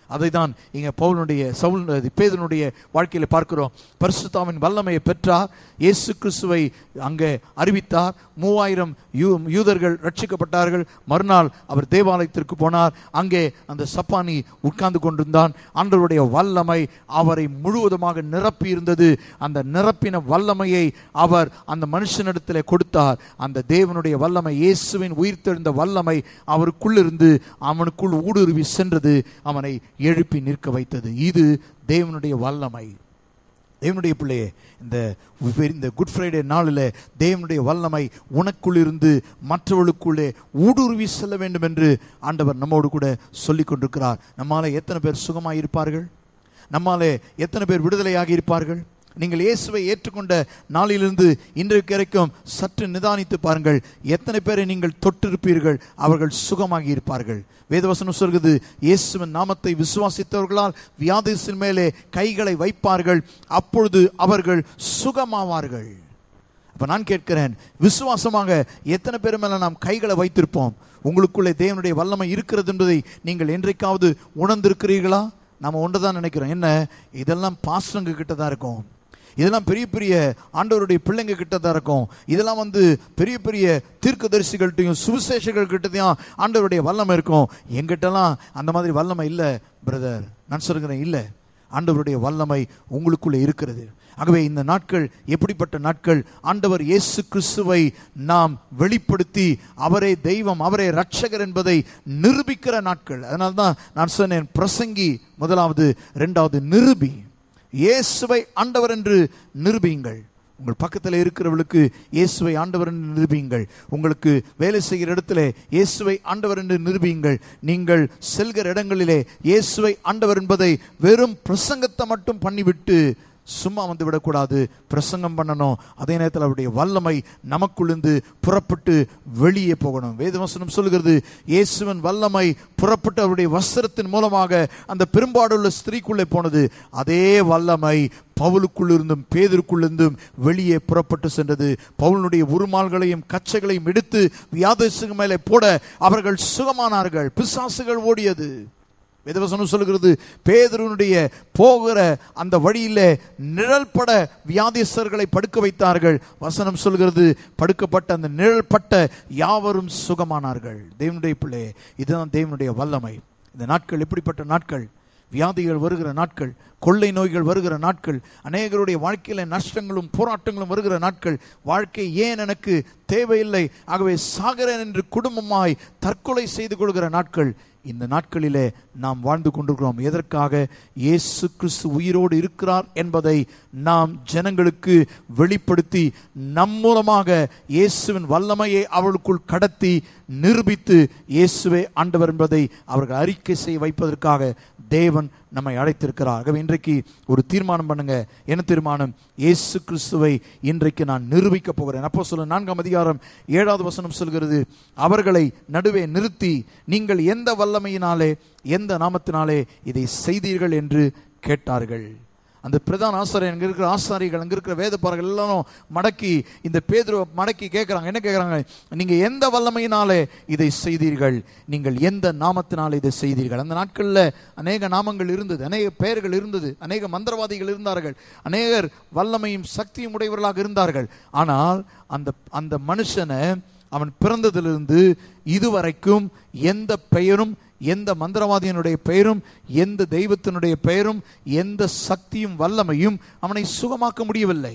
அதை தான் இங்க பவுலுடைய சவுல் பேதனுடைய வாழ்க்கையில பார்க்கிறோம் பரிசுத்தாவின் வல்லமையை பெற்றார் இயேசு கிறிஸ்துவை அங்கே அறிவித்தார் மூவாயிரம் யூ யூதர்கள் ரட்சிக்கப்பட்டார்கள் மறுநாள் அவர் தேவாலயத்திற்கு போனார் அங்கே அந்த சப்பானி உட்கார்ந்து கொண்டிருந்தான் ஆண்டவருடைய வல்லமை அவரை முழுவதுமாக நிரப்பி இருந்தது அந்த நிரப்பின வல்லமையை அவர் அந்த மனுஷனிடத்திலே கொடுத்தார் அந்த தேவனுடைய வல்லமை இயேசுவின் உயிர்த்தெழுந்த வல்லமை அவருக்குள்ளிருந்து அவனுக்குள் ஊடுருவி சென்றது அவனை எழுப்பி நிற்க வைத்தது இது தேவனுடைய வல்லமை தேவனுடைய பிள்ளையே இந்த இந்த குட் ஃப்ரைடே நாளில் தேவனுடைய வல்லமை உனக்குள் இருந்து மற்றவர்களுக்குள்ளே ஊடுருவி செல்ல வேண்டும் என்று ஆண்டவர் நம்மோடு கூட சொல்லிக் கொண்டிருக்கிறார் நம்மால எத்தனை பேர் சுகமாக இருப்பார்கள் நம்மாலே எத்தனை பேர் விடுதலையாகி இருப்பார்கள் நீங்கள் இயேசுவை ஏற்றுக்கொண்ட நாளிலிருந்து இன்றைக்கு வரைக்கும் சற்று நிதானித்து பாருங்கள் எத்தனை பேரை நீங்கள் தொட்டிருப்பீர்கள் அவர்கள் சுகமாகி இருப்பார்கள் வேதவசனம் சொல்கிறது இயேசுவின் நாமத்தை விசுவாசித்தவர்களால் வியாதிசின் மேலே கைகளை வைப்பார்கள் அப்பொழுது அவர்கள் சுகமாவார்கள் அப்ப நான் கேட்கிறேன் விசுவாசமாக எத்தனை பேர் மேல நாம் கைகளை வைத்திருப்போம் உங்களுக்குள்ளே தேவனுடைய வல்லமை இருக்கிறது என்பதை நீங்கள் என்றைக்காவது உணர்ந்திருக்கிறீர்களா நாம ஒன்று தான் நினைக்கிறோம் என்ன இதெல்லாம் பாஸ்டங்க கிட்ட தான் இருக்கும் இதெல்லாம் பெரிய பெரிய ஆண்டவருடைய பிள்ளைங்க கிட்ட தான் இருக்கும் இதெல்லாம் வந்து பெரிய பெரிய தீர்க்கதரிசிகள்கிட்டையும் சுவிசேஷர்கள் கிட்டத்தையும் ஆண்டவருடைய வல்லமை இருக்கும் எங்கிட்டலாம் அந்த மாதிரி வல்லமை இல்லை பிரதர் நான் சொல்கிறேன் இல்லை ஆண்டவருடைய வல்லமை உங்களுக்குள்ளே இருக்கிறது ஆகவே இந்த நாட்கள் எப்படிப்பட்ட நாட்கள் ஆண்டவர் இயேசு கிறிஸ்துவை நாம் வெளிப்படுத்தி அவரே தெய்வம் அவரே ரட்சகர் என்பதை நிரூபிக்கிற நாட்கள் அதனால்தான் நான் சொன்னேன் பிரசங்கி முதலாவது இரண்டாவது நிரூபி இயேசுவை ஆண்டவர் என்று நிரூபியுங்கள் உங்கள் பக்கத்தில் இருக்கிறவர்களுக்கு இயேசுவை ஆண்டவர் என்று நிரூபியுங்கள் உங்களுக்கு வேலை செய்கிற இடத்துல இயேசுவை ஆண்டவர் என்று நிரூபியுங்கள் நீங்கள் செல்கிற இடங்களிலே இயேசுவை ஆண்டவர் என்பதை வெறும் பிரசங்கத்தை மட்டும் பண்ணிவிட்டு சும்மா வந்து விடக்கூடாது பிரசங்கம் பண்ணணும் அதே நேரத்தில் அவருடைய வல்லமை நமக்குள்ளிருந்து புறப்பட்டு வெளியே போகணும் வேதவசனம் சொல்கிறது இயேசுவின் வல்லமை புறப்பட்டு அவருடைய வஸ்திரத்தின் மூலமாக அந்த பெரும்பாடுள்ள ஸ்திரீக்குள்ளே போனது அதே வல்லமை பவுலுக்குள்ளிருந்தும் பேதருக்குள்ளிருந்தும் வெளியே புறப்பட்டு சென்றது பவுலுடைய உருமால்களையும் கச்சைகளையும் எடுத்து வியாதசுக்கு மேலே போட அவர்கள் சுகமானார்கள் பிசாசுகள் ஓடியது வேதவசனம் சொல்கிறது பேதருனுடைய போகிற அந்த வழியில நிழல்பட வியாதிஸ்தர்களை படுக்க வைத்தார்கள் வசனம் சொல்கிறது படுக்கப்பட்ட அந்த நிழல்பட்ட யாவரும் சுகமானார்கள் தேவனுடைய பிள்ளை இதுதான் தேவனுடைய வல்லமை இந்த நாட்கள் எப்படிப்பட்ட நாட்கள் வியாதிகள் வருகிற நாட்கள் கொள்ளை நோய்கள் வருகிற நாட்கள் அநேகருடைய வாழ்க்கையில நஷ்டங்களும் போராட்டங்களும் வருகிற நாட்கள் வாழ்க்கை ஏன் எனக்கு தேவையில்லை ஆகவே சாகிறேன் என்று குடும்பமாய் தற்கொலை செய்து கொள்கிற நாட்கள் இந்த நாட்களிலே நாம் வாழ்ந்து கொண்டிருக்கிறோம் எதற்காக இயேசு கிறிஸ்து உயிரோடு இருக்கிறார் என்பதை நாம் ஜனங்களுக்கு வெளிப்படுத்தி நம் மூலமாக இயேசுவின் வல்லமையை அவளுக்குள் கடத்தி நிரூபித்து இயேசுவே ஆண்டவர் என்பதை அவர்கள் அறிக்கை செய்ய வைப்பதற்காக தேவன் நம்மை அழைத்திருக்கிறார் ஆகவே இன்றைக்கு ஒரு தீர்மானம் பண்ணுங்க என்ன தீர்மானம் இயேசு கிறிஸ்துவை இன்றைக்கு நான் நிரூபிக்க போகிறேன் அப்போ சொல்ல நான்காம் அதிகாரம் ஏழாவது வசனம் சொல்கிறது அவர்களை நடுவே நிறுத்தி நீங்கள் எந்த வல்லமையினாலே எந்த நாமத்தினாலே இதை செய்தீர்கள் என்று கேட்டார்கள் அந்த பிரதான ஆசாரியர் அங்கே இருக்கிற ஆசாரிகள் அங்கே இருக்கிற வேதப்பாறைகள் எல்லாரும் மடக்கி இந்த பேதுருவை மடக்கி கேட்குறாங்க என்ன கேட்குறாங்க நீங்கள் எந்த வல்லமையினாலே இதை செய்தீர்கள் நீங்கள் எந்த நாமத்தினாலே இதை செய்தீர்கள் அந்த நாட்களில் அநேக நாமங்கள் இருந்தது அநேக பெயர்கள் இருந்தது அநேக மந்திரவாதிகள் இருந்தார்கள் அநேகர் வல்லமையும் சக்தியும் உடையவர்களாக இருந்தார்கள் ஆனால் அந்த அந்த மனுஷனை அவன் பிறந்ததிலிருந்து இதுவரைக்கும் எந்த பெயரும் எந்த மந்திரவாதியினுடைய பெயரும் எந்த தெய்வத்தினுடைய பெயரும் எந்த சக்தியும் வல்லமையும் அவனை சுகமாக்க முடியவில்லை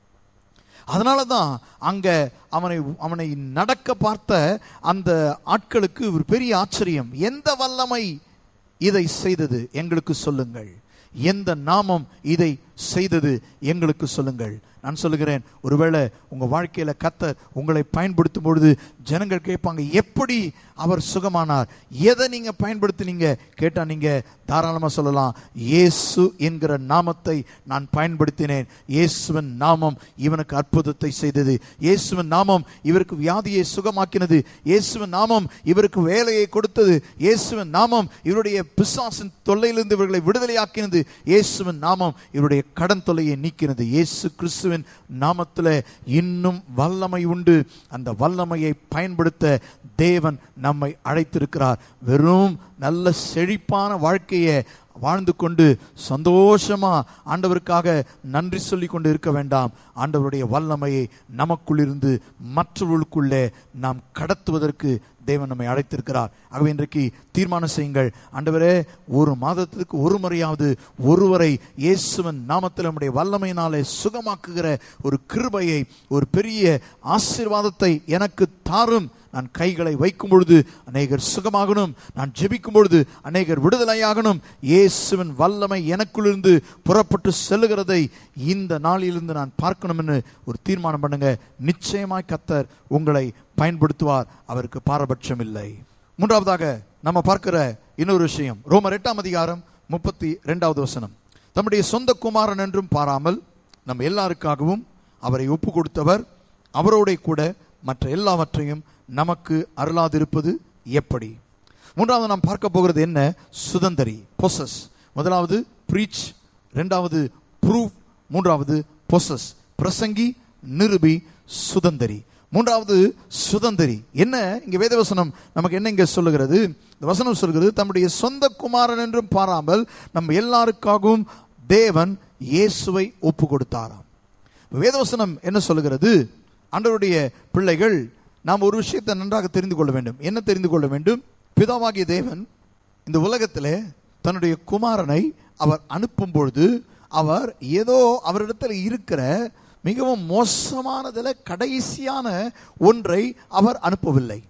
அதனால தான் அங்க அவனை அவனை நடக்க பார்த்த அந்த ஆட்களுக்கு ஒரு பெரிய ஆச்சரியம் எந்த வல்லமை இதை செய்தது எங்களுக்கு சொல்லுங்கள் எந்த நாமம் இதை செய்தது எங்களுக்கு சொல்லுங்கள் நான் சொல்லுகிறேன் ஒருவேளை உங்க வாழ்க்கையில கத்தர் உங்களை பயன்படுத்தும் பொழுது ஜனங்கள் கேட்பாங்க எப்படி அவர் சுகமானார் எதை நீங்க பயன்படுத்தினீங்க கேட்டா நீங்க தாராளமா சொல்லலாம் இயேசு என்கிற நாமத்தை நான் பயன்படுத்தினேன் இயேசுவின் நாமம் இவனுக்கு அற்புதத்தை செய்தது இயேசுவின் நாமம் இவருக்கு வியாதியை சுகமாக்கினது இயேசுவின் நாமம் இவருக்கு வேலையை கொடுத்தது இயேசுவின் நாமம் இவருடைய பிசாசின் தொல்லையிலிருந்து இவர்களை விடுதலையாக்கினது இயேசுவின் நாமம் இவருடைய கடன் தொல்லையை நீக்கினது இயேசு கிறிஸ்துவின் நாமத்தில் இன்னும் வல்லமை உண்டு அந்த வல்லமையை பயன்படுத்த தேவன் நம்மை அழைத்திருக்கிறார் வெறும் நல்ல செழிப்பான வாழ்க்கையை வாழ்ந்து கொண்டு சந்தோஷமா ஆண்டவருக்காக நன்றி சொல்லி கொண்டு இருக்க வேண்டாம் ஆண்டவருடைய வல்லமையை நமக்குள்ளிருந்து மற்றவர்களுக்குள்ளே நாம் கடத்துவதற்கு தேவன் நம்மை அழைத்திருக்கிறார் ஆகவே இன்றைக்கு தீர்மானம் செய்யுங்கள் ஆண்டவரே ஒரு மாதத்துக்கு ஒரு முறையாவது ஒருவரை இயேசுவன் நாமத்தில் நம்முடைய வல்லமையினாலே சுகமாக்குகிற ஒரு கிருபையை ஒரு பெரிய ஆசீர்வாதத்தை எனக்கு தாரும் நான் கைகளை வைக்கும் பொழுது அநேகர் சுகமாகணும் நான் ஜெபிக்கும் பொழுது அநேகர் விடுதலையாகணும் இயேசுவின் வல்லமை எனக்குள்ளிருந்து புறப்பட்டு செல்லுகிறதை இந்த நாளிலிருந்து நான் பார்க்கணும் என்று ஒரு தீர்மானம் பண்ணுங்க நிச்சயமாய் கத்தர் உங்களை பயன்படுத்துவார் அவருக்கு பாரபட்சம் இல்லை மூன்றாவதாக நம்ம பார்க்கிற இன்னொரு விஷயம் ரோமர் எட்டாம் அதிகாரம் முப்பத்தி ரெண்டாவது வசனம் தம்முடைய சொந்த குமாரன் என்றும் பாராமல் நம்ம எல்லாருக்காகவும் அவரை ஒப்பு கொடுத்தவர் அவரோட கூட மற்ற எல்லாவற்றையும் நமக்கு அருளாதிருப்பது எப்படி மூன்றாவது நாம் பார்க்க போகிறது என்ன சுதந்தரி பொசஸ் முதலாவது பிரீச் இரண்டாவது ப்ரூவ் மூன்றாவது பொசஸ் பிரசங்கி நிருபி சுதந்தரி மூன்றாவது சுதந்தரி என்ன இங்க வேதவசனம் நமக்கு என்ன இங்க சொல்லுகிறது இந்த வசனம் சொல்கிறது தம்முடைய சொந்த குமாரன் என்றும் பாராமல் நம்ம எல்லாருக்காகவும் தேவன் இயேசுவை ஒப்பு கொடுத்தாராம் வேதவசனம் என்ன சொல்லுகிறது ஆண்டவருடைய பிள்ளைகள் நாம் ஒரு விஷயத்தை நன்றாக தெரிந்து கொள்ள வேண்டும் என்ன தெரிந்து கொள்ள வேண்டும் பிதாவாகிய தேவன் இந்த உலகத்திலே தன்னுடைய குமாரனை அவர் அனுப்பும் பொழுது அவர் ஏதோ அவரிடத்தில் இருக்கிற மிகவும் மோசமானதில் கடைசியான ஒன்றை அவர் அனுப்பவில்லை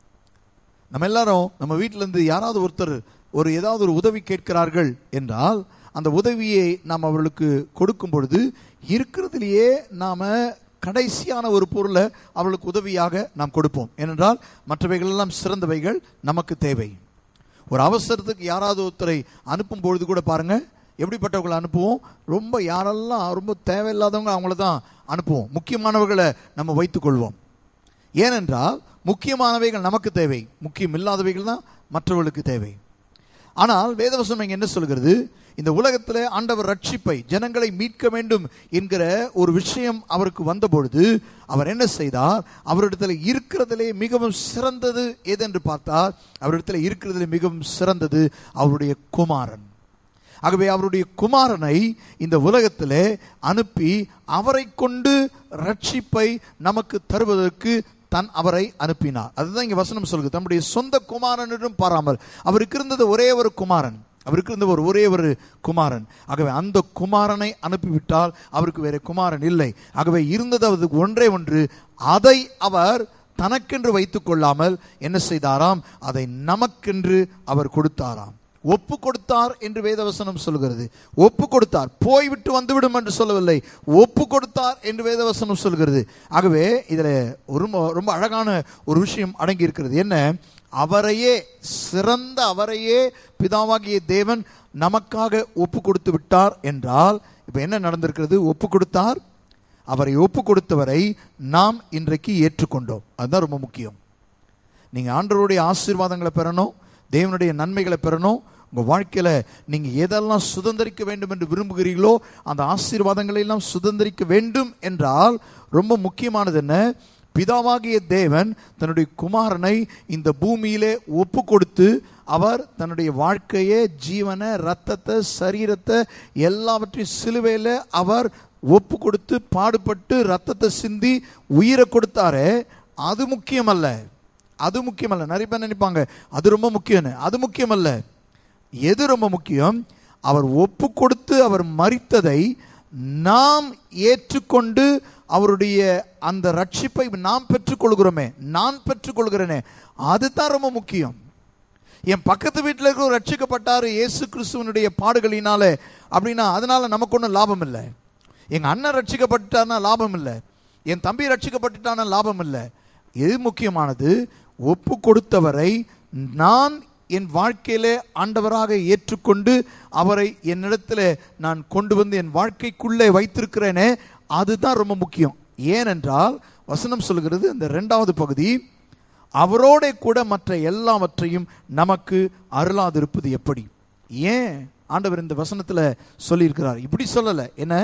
நம்ம எல்லாரும் நம்ம வீட்டில இருந்து யாராவது ஒருத்தர் ஒரு ஏதாவது ஒரு உதவி கேட்கிறார்கள் என்றால் அந்த உதவியை நாம் அவர்களுக்கு கொடுக்கும் பொழுது இருக்கிறதுலேயே நாம கடைசியான ஒரு பொருளை அவர்களுக்கு உதவியாக நாம் கொடுப்போம் ஏனென்றால் மற்றவைகள் எல்லாம் சிறந்தவைகள் நமக்கு தேவை ஒரு அவசரத்துக்கு யாராவது ஒருத்தரை அனுப்பும் பொழுது கூட பாருங்க எப்படிப்பட்டவங்களை அனுப்புவோம் ரொம்ப யாரெல்லாம் ரொம்ப தேவையில்லாதவங்க அவங்கள தான் அனுப்புவோம் முக்கியமானவர்களை நம்ம வைத்துக்கொள்வோம் ஏனென்றால் முக்கியமானவைகள் நமக்கு தேவை முக்கியம் இல்லாதவைகள் தான் மற்றவர்களுக்கு தேவை ஆனால் வேதவசனம் இங்க என்ன சொல்கிறது இந்த உலகத்தில் ஆண்டவர் ரட்சிப்பை ஜனங்களை மீட்க வேண்டும் என்கிற ஒரு விஷயம் அவருக்கு வந்தபொழுது அவர் என்ன செய்தார் அவரிடத்தில் இருக்கிறதிலே மிகவும் சிறந்தது எதென்று பார்த்தால் அவரிடத்தில் இருக்கிறதிலே மிகவும் சிறந்தது அவருடைய குமாரன் ஆகவே அவருடைய குமாரனை இந்த உலகத்திலே அனுப்பி அவரை கொண்டு ரட்சிப்பை நமக்கு தருவதற்கு தன் அவரை அனுப்பினார் அதுதான் இங்க வசனம் சொல்லுது தம்முடைய சொந்த குமாரன் என்றும் பாராமல் அவருக்கு இருந்தது ஒரே ஒரு குமாரன் அவருக்கு இருந்த ஒரு ஒரே ஒரு குமாரன் ஆகவே அந்த குமாரனை அனுப்பிவிட்டால் அவருக்கு வேற குமாரன் இல்லை ஆகவே இருந்தது அவருக்கு ஒன்றே ஒன்று அதை அவர் தனக்கென்று வைத்துக் கொள்ளாமல் என்ன செய்தாராம் அதை நமக்கென்று அவர் கொடுத்தாராம் ஒப்பு கொடுத்தார் என்று வேதவசனம் சொல்கிறது ஒப்பு கொடுத்தார் போய்விட்டு வந்துவிடும் என்று சொல்லவில்லை ஒப்பு கொடுத்தார் என்று வேதவசனம் சொல்கிறது ஆகவே இதில் ரொம்ப ரொம்ப அழகான ஒரு விஷயம் அடங்கி இருக்கிறது என்ன அவரையே சிறந்த அவரையே பிதாவாகிய தேவன் நமக்காக ஒப்பு கொடுத்து விட்டார் என்றால் இப்போ என்ன நடந்திருக்கிறது ஒப்பு கொடுத்தார் அவரை ஒப்பு கொடுத்தவரை நாம் இன்றைக்கு ஏற்றுக்கொண்டோம் அதுதான் ரொம்ப முக்கியம் நீங்கள் ஆண்டவருடைய ஆசீர்வாதங்களை பெறணும் தேவனுடைய நன்மைகளை பெறணும் உங்கள் வாழ்க்கையில் நீங்கள் எதெல்லாம் சுதந்திரிக்க வேண்டும் என்று விரும்புகிறீர்களோ அந்த ஆசீர்வாதங்களை எல்லாம் சுதந்திரிக்க வேண்டும் என்றால் ரொம்ப முக்கியமானது என்ன பிதாவாகிய தேவன் தன்னுடைய குமாரனை இந்த பூமியிலே ஒப்பு கொடுத்து அவர் தன்னுடைய வாழ்க்கையை ஜீவனை ரத்தத்தை சரீரத்தை எல்லாவற்றையும் சிலுவையில் அவர் ஒப்பு கொடுத்து பாடுபட்டு ரத்தத்தை சிந்தி உயிரை கொடுத்தாரே அது முக்கியமல்ல அது முக்கியமல்ல நிறைய பேர் நினைப்பாங்க அது ரொம்ப முக்கியம்னு அது முக்கியமல்ல எது ரொம்ப முக்கியம் அவர் ஒப்பு கொடுத்து அவர் மறித்ததை நாம் ஏற்றுக்கொண்டு அவருடைய அந்த ரட்சிப்பை நாம் பெற்றுக்கொள்கிறோமே நான் பெற்றுக்கொள்கிறேனே அதுதான் ரொம்ப முக்கியம் என் பக்கத்து வீட்டில் இருக்கிற ரட்சிக்கப்பட்டார் இயேசு கிறிஸ்துவனுடைய பாடுகளினாலே அப்படின்னா அதனால நமக்கு ஒன்றும் லாபம் இல்லை எங்க அண்ணன் ரட்சிக்கப்பட்டானா லாபம் இல்லை என் தம்பி ரட்சிக்கப்பட்டுட்டான லாபம் இல்லை எது முக்கியமானது ஒப்பு கொடுத்தவரை நான் என் வாழ்க்கையிலே ஆண்டவராக ஏற்றுக்கொண்டு அவரை என்னிடத்தில் நான் கொண்டு வந்து என் வாழ்க்கைக்குள்ளே வைத்திருக்கிறேனே அதுதான் ரொம்ப முக்கியம் ஏனென்றால் வசனம் சொல்கிறது இந்த ரெண்டாவது பகுதி அவரோட கூட மற்ற எல்லாவற்றையும் நமக்கு அருளாதிருப்பது எப்படி ஏன் ஆண்டவர் இந்த வசனத்துல சொல்லியிருக்கிறார் இப்படி சொல்லல என்ன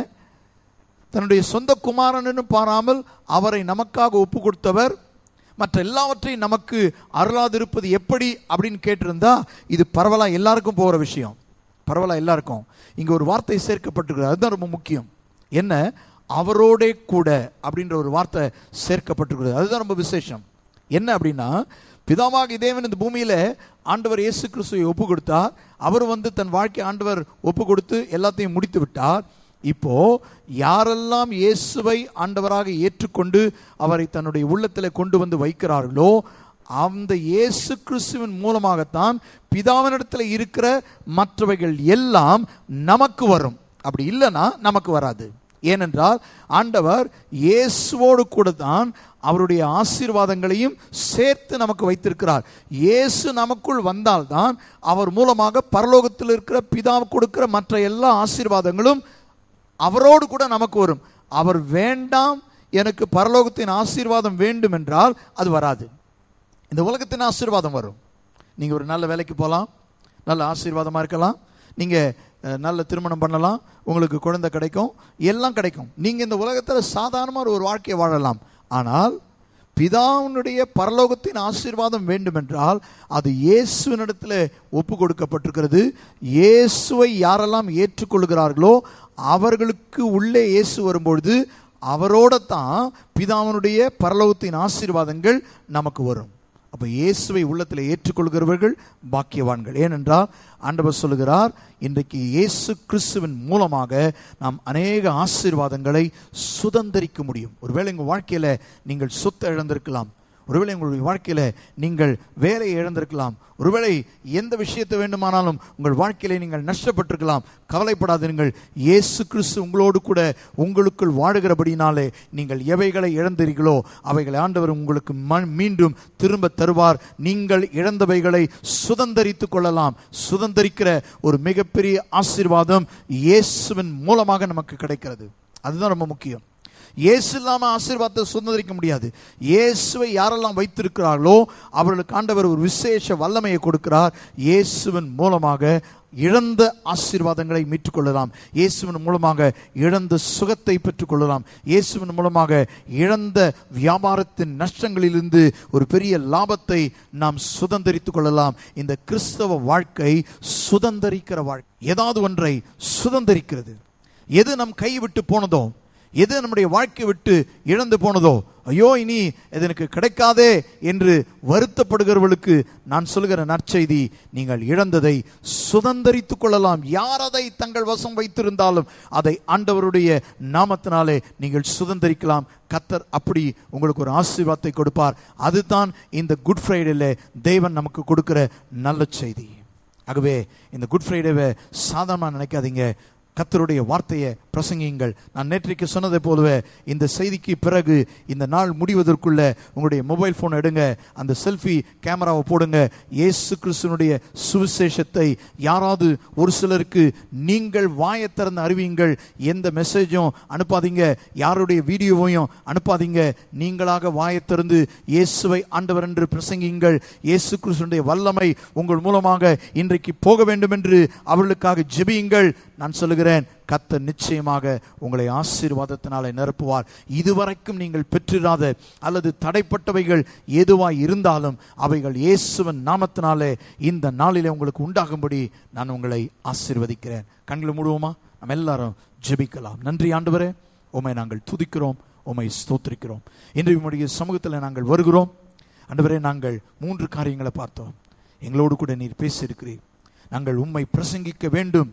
தன்னுடைய சொந்த குமாரன்னு பாராமல் அவரை நமக்காக ஒப்பு கொடுத்தவர் மற்ற எல்லாவற்றையும் நமக்கு அருளாதிருப்பது எப்படி அப்படின்னு கேட்டிருந்தா இது பரவலா எல்லாருக்கும் போகிற விஷயம் பரவலா எல்லாருக்கும் இங்க ஒரு வார்த்தை சேர்க்கப்பட்டிருக்கிறது அதுதான் ரொம்ப முக்கியம் என்ன அவரோடே கூட அப்படின்ற ஒரு வார்த்தை சேர்க்கப்பட்டிருக்கிறது அதுதான் ரொம்ப விசேஷம் என்ன அப்படின்னா பிதாவாகி தேவன் இந்த பூமியில ஆண்டவர் இயேசு கிறிஸ்துவை ஒப்பு கொடுத்தார் அவர் வந்து தன் வாழ்க்கை ஆண்டவர் ஒப்பு கொடுத்து எல்லாத்தையும் முடித்து விட்டார் இப்போ யாரெல்லாம் இயேசுவை ஆண்டவராக ஏற்றுக்கொண்டு அவரை தன்னுடைய உள்ளத்தில் கொண்டு வந்து வைக்கிறார்களோ அந்த இயேசு கிறிஸ்துவின் மூலமாகத்தான் பிதாவினிடத்தில் இருக்கிற மற்றவைகள் எல்லாம் நமக்கு வரும் அப்படி இல்லைன்னா நமக்கு வராது ஏனென்றால் ஆண்டவர் இயேசுவோடு கூட தான் அவருடைய ஆசீர்வாதங்களையும் சேர்த்து நமக்கு வைத்திருக்கிறார் இயேசு நமக்குள் வந்தால்தான் அவர் மூலமாக பரலோகத்தில் இருக்கிற பிதா கொடுக்கிற மற்ற எல்லா ஆசீர்வாதங்களும் அவரோடு கூட நமக்கு வரும் அவர் வேண்டாம் எனக்கு பரலோகத்தின் ஆசீர்வாதம் வேண்டும் என்றால் அது வராது இந்த உலகத்தின் ஆசீர்வாதம் வரும் நீங்க ஒரு நல்ல வேலைக்கு போகலாம் நல்ல ஆசீர்வாதமா இருக்கலாம் நீங்க அஹ், நல்ல திருமணம் பண்ணலாம் உங்களுக்கு குழந்தை கிடைக்கும் எல்லாம் கிடைக்கும் நீங்க இந்த உலகத்தில் சாதாரணமான ஒரு வாழ்க்கையை வாழலாம் ஆனால் பிதாவுனுடைய பரலோகத்தின் ஆசீர்வாதம் வேண்டுமென்றால் அது இயேசுவினிடத்தில் ஒப்பு கொடுக்கப்பட்டிருக்கிறது இயேசுவை யாரெல்லாம் ஏற்றுக்கொள்கிறார்களோ அவர்களுக்கு உள்ளே இயேசு வரும்பொழுது அவரோட தான் பிதாவினுடைய பரலோகத்தின் ஆசீர்வாதங்கள் நமக்கு வரும் அப்போ இயேசுவை உள்ளத்தில் ஏற்றுக்கொள்கிறவர்கள் பாக்கியவான்கள் ஏனென்றால் ஆண்டவர் சொல்லுகிறார் இன்றைக்கு இயேசு கிறிஸ்துவின் மூலமாக நாம் அநேக ஆசீர்வாதங்களை சுதந்தரிக்க முடியும் ஒருவேளை உங்கள் வாழ்க்கையில் நீங்கள் சொத்தை இழந்திருக்கலாம் ஒருவேளை உங்களுடைய வாழ்க்கையில் நீங்கள் வேலையை இழந்திருக்கலாம் ஒருவேளை எந்த விஷயத்தை வேண்டுமானாலும் உங்கள் வாழ்க்கையில நீங்கள் நஷ்டப்பட்டிருக்கலாம் கவலைப்படாதீர்கள் இயேசு கிறிஸ்து உங்களோடு கூட உங்களுக்குள் வாழுகிறபடினாலே நீங்கள் எவைகளை இழந்தீர்களோ அவைகளை ஆண்டவர் உங்களுக்கு ம- மீண்டும் திரும்ப தருவார் நீங்கள் இழந்தவைகளை சுதந்தரித்துக் கொள்ளலாம் சுதந்தரிக்கிற ஒரு மிகப்பெரிய ஆசீர்வாதம் இயேசுவின் மூலமாக நமக்கு கிடைக்கிறது அதுதான் ரொம்ப முக்கியம் இயேசு இல்லாம ஆசீர்வாதத்தை சுதந்திரிக்க முடியாது இயேசுவை யாரெல்லாம் வைத்திருக்கிறார்களோ அவர்களுக்கு ஆண்டவர் ஒரு விசேஷ வல்லமையை கொடுக்கிறார் இயேசுவின் மூலமாக இழந்த ஆசீர்வாதங்களை மீட்டுக்கொள்ளலாம் இயேசுவின் மூலமாக இழந்த சுகத்தை பெற்றுக்கொள்ளலாம் இயேசுவின் மூலமாக இழந்த வியாபாரத்தின் நஷ்டங்களிலிருந்து ஒரு பெரிய லாபத்தை நாம் சுதந்தரித்துக் கொள்ளலாம் இந்த கிறிஸ்தவ வாழ்க்கை சுதந்தரிக்கிற வாழ்க்கை ஏதாவது ஒன்றை சுதந்தரிக்கிறது எது நம் கை விட்டு போனதோ எது நம்முடைய வாழ்க்கை விட்டு இழந்து போனதோ ஐயோ இனி இது எனக்கு கிடைக்காதே என்று வருத்தப்படுகிறவர்களுக்கு நான் சொல்லுகிற நற்செய்தி நீங்கள் இழந்ததை சுதந்தரித்துக் கொள்ளலாம் யார் அதை தங்கள் வசம் வைத்திருந்தாலும் அதை ஆண்டவருடைய நாமத்தினாலே நீங்கள் சுதந்தரிக்கலாம் கத்தர் அப்படி உங்களுக்கு ஒரு ஆசீர்வாதத்தை கொடுப்பார் அதுதான் இந்த குட் ஃப்ரைடேல தேவன் நமக்கு கொடுக்கிற நல்ல செய்தி ஆகவே இந்த குட் ஃப்ரைடேவை சாதாரணமாக நினைக்காதீங்க கத்தருடைய வார்த்தையை பிரசங்கியுங்கள் நான் நேற்றைக்கு சொன்னதை போலவே இந்த செய்திக்கு பிறகு இந்த நாள் முடிவதற்குள்ள உங்களுடைய மொபைல் ஃபோன் எடுங்க அந்த செல்ஃபி கேமராவை போடுங்க இயேசு கிறிஸ்துவனுடைய சுவிசேஷத்தை யாராவது ஒரு சிலருக்கு நீங்கள் வாயை திறந்து அறிவியுங்கள் எந்த மெசேஜும் அனுப்பாதீங்க யாருடைய வீடியோவையும் அனுப்பாதீங்க நீங்களாக வாயை திறந்து இயேசுவை ஆண்டவர் என்று பிரசங்கியுங்கள் இயேசு கிறிஸ்துவனுடைய வல்லமை உங்கள் மூலமாக இன்றைக்கு போக வேண்டும் என்று அவர்களுக்காக ஜெபியுங்கள் நான் சொல்லுகிறேன் கத்த நிச்சயமாக உங்களை ஆசீர்வாதத்தினாலே நிரப்புவார் இதுவரைக்கும் நீங்கள் பெற்றிராத அல்லது தடைப்பட்டவைகள் எதுவாய் இருந்தாலும் அவைகள் இயேசுவின் நாமத்தினாலே இந்த நாளிலே உங்களுக்கு உண்டாகும்படி நான் உங்களை ஆசீர்வதிக்கிறேன் கண்களை மூடுவோமா நம்ம எல்லாரும் ஜெபிக்கலாம் நன்றி ஆண்டவரே உமை நாங்கள் துதிக்கிறோம் உமை ஸ்தோத்திரிக்கிறோம் இன்று உம்முடைய சமூகத்தில் நாங்கள் வருகிறோம் ஆண்டவரே நாங்கள் மூன்று காரியங்களை பார்த்தோம் எங்களோடு கூட நீர் பேசியிருக்கிறீர் நாங்கள் உம்மை பிரசங்கிக்க வேண்டும்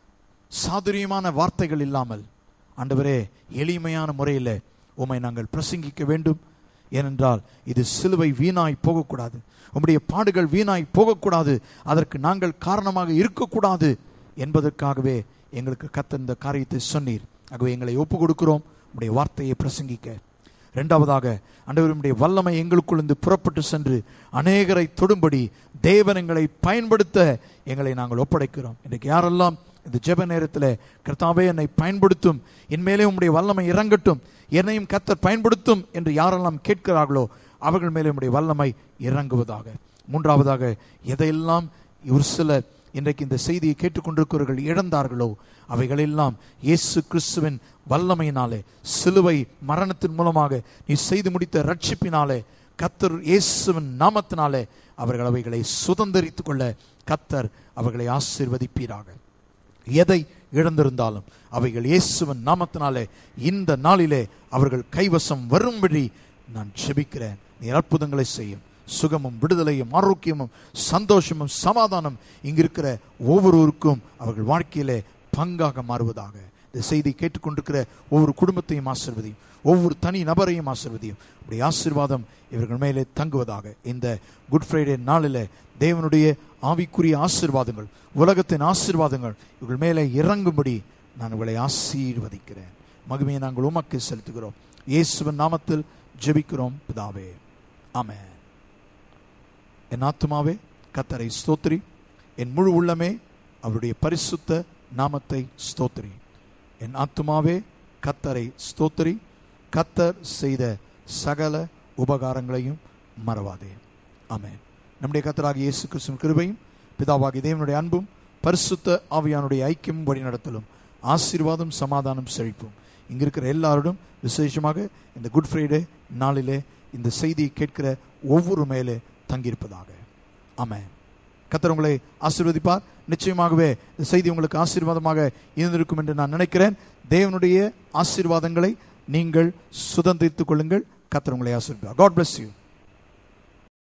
சாதுரியமான வார்த்தைகள் இல்லாமல் ஆண்டவரே எளிமையான முறையில் உம்மை நாங்கள் பிரசங்கிக்க வேண்டும் ஏனென்றால் இது சிலுவை வீணாய் போகக்கூடாது உம்முடைய பாடுகள் வீணாய் போகக்கூடாது அதற்கு நாங்கள் காரணமாக இருக்கக்கூடாது என்பதற்காகவே எங்களுக்கு கத்த இந்த காரியத்தை சொன்னீர் ஆகவே எங்களை ஒப்பு கொடுக்கிறோம் உம்முடைய வார்த்தையை பிரசங்கிக்க இரண்டாவதாக ஆண்டவருடைய வல்லமை எங்களுக்குள் இருந்து புறப்பட்டு சென்று அநேகரை தொடும்படி தேவன் எங்களை பயன்படுத்த எங்களை நாங்கள் ஒப்படைக்கிறோம் இன்றைக்கு யாரெல்லாம் இந்த ஜெப நேரத்தில் கர்த்தாவே என்னை பயன்படுத்தும் என் மேலே உம்முடைய வல்லமை இறங்கட்டும் என்னையும் கர்த்தர் பயன்படுத்தும் என்று யாரெல்லாம் கேட்கிறார்களோ அவர்கள் மேலே உம்முடைய வல்லமை இறங்குவதாக மூன்றாவதாக எதையெல்லாம் ஒரு சில இன்றைக்கு இந்த செய்தியை கேட்டுக்கொண்டிருக்கிறவர்கள் இழந்தார்களோ அவைகளெல்லாம் இயேசு கிறிஸ்துவின் வல்லமையினாலே சிலுவை மரணத்தின் மூலமாக நீ செய்து முடித்த ரட்சிப்பினாலே கத்தர் இயேசுவின் நாமத்தினாலே அவர்கள் அவைகளை சுதந்தரித்துக் கொள்ள கத்தர் அவர்களை ஆசீர்வதிப்பீராக எதை இழந்திருந்தாலும் அவைகள் இயேசுவின் நாமத்தினாலே இந்த நாளிலே அவர்கள் கைவசம் வரும்படி நான் ஜெபிக்கிறேன் நீ அற்புதங்களை செய்யும் சுகமும் விடுதலையும் ஆரோக்கியமும் சந்தோஷமும் சமாதானம் இங்கு இருக்கிற ஒவ்வொருவருக்கும் அவர்கள் வாழ்க்கையிலே பங்காக மாறுவதாக இந்த செய்தி கேட்டுக்கொண்டிருக்கிற ஒவ்வொரு குடும்பத்தையும் ஆசிர்வதியும் ஒவ்வொரு தனி நபரையும் ஆசிர்வதியும் அப்படி ஆசீர்வாதம் இவர்கள் மேலே தங்குவதாக இந்த குட் ஃப்ரைடே நாளில் தேவனுடைய ஆவிக்குரிய ஆசீர்வாதங்கள் உலகத்தின் ஆசீர்வாதங்கள் இவர்கள் மேலே இறங்கும்படி நான் உங்களை ஆசீர்வதிக்கிறேன் மகிமையை நாங்கள் உமக்கு செலுத்துகிறோம் இயேசுவின் நாமத்தில் ஜெபிக்கிறோம் பிதாவே ஆமென் என் ஆத்துமாவே கத்தரை ஸ்தோத்திரி என் முழு உள்ளமே அவருடைய பரிசுத்த நாமத்தை ஸ்தோத்திரி என் ஆத்துமாவே கத்தரை ஸ்தோத்திரி கத்தர் செய்த சகல உபகாரங்களையும் மறவாதே ஆமென் நம்முடைய கத்தராகிய இயேசு கிறிஸ்துவின் கிருபையும் பிதாவாகிய தேவனுடைய அன்பும் பரிசுத்த ஆவியானுடைய ஐக்கியமும் வழி நடத்தலும் ஆசீர்வாதம் சமாதானம் செழிப்பும் இங்க இருக்கிற எல்லாரோடும் விசேஷமாக இந்த குட் ஃப்ரைடே நாளிலே இந்த செய்தியை கேட்கிற ஒவ்வொரு மேலே தங்கியிருப்பதாக ஆமென் கத்தர் உங்களை ஆசீர்வதிப்பார் நிச்சயமாகவே இந்த செய்தி உங்களுக்கு ஆசீர்வாதமாக இருந்திருக்கும் என்று நான் நினைக்கிறேன் தேவனுடைய ஆசீர்வாதங்களை நீங்கள் சுதந்திரித்துக் கொள்ளுங்கள் கத்தர் உங்களை ஆசீர்வதிப்பார் காட் bless you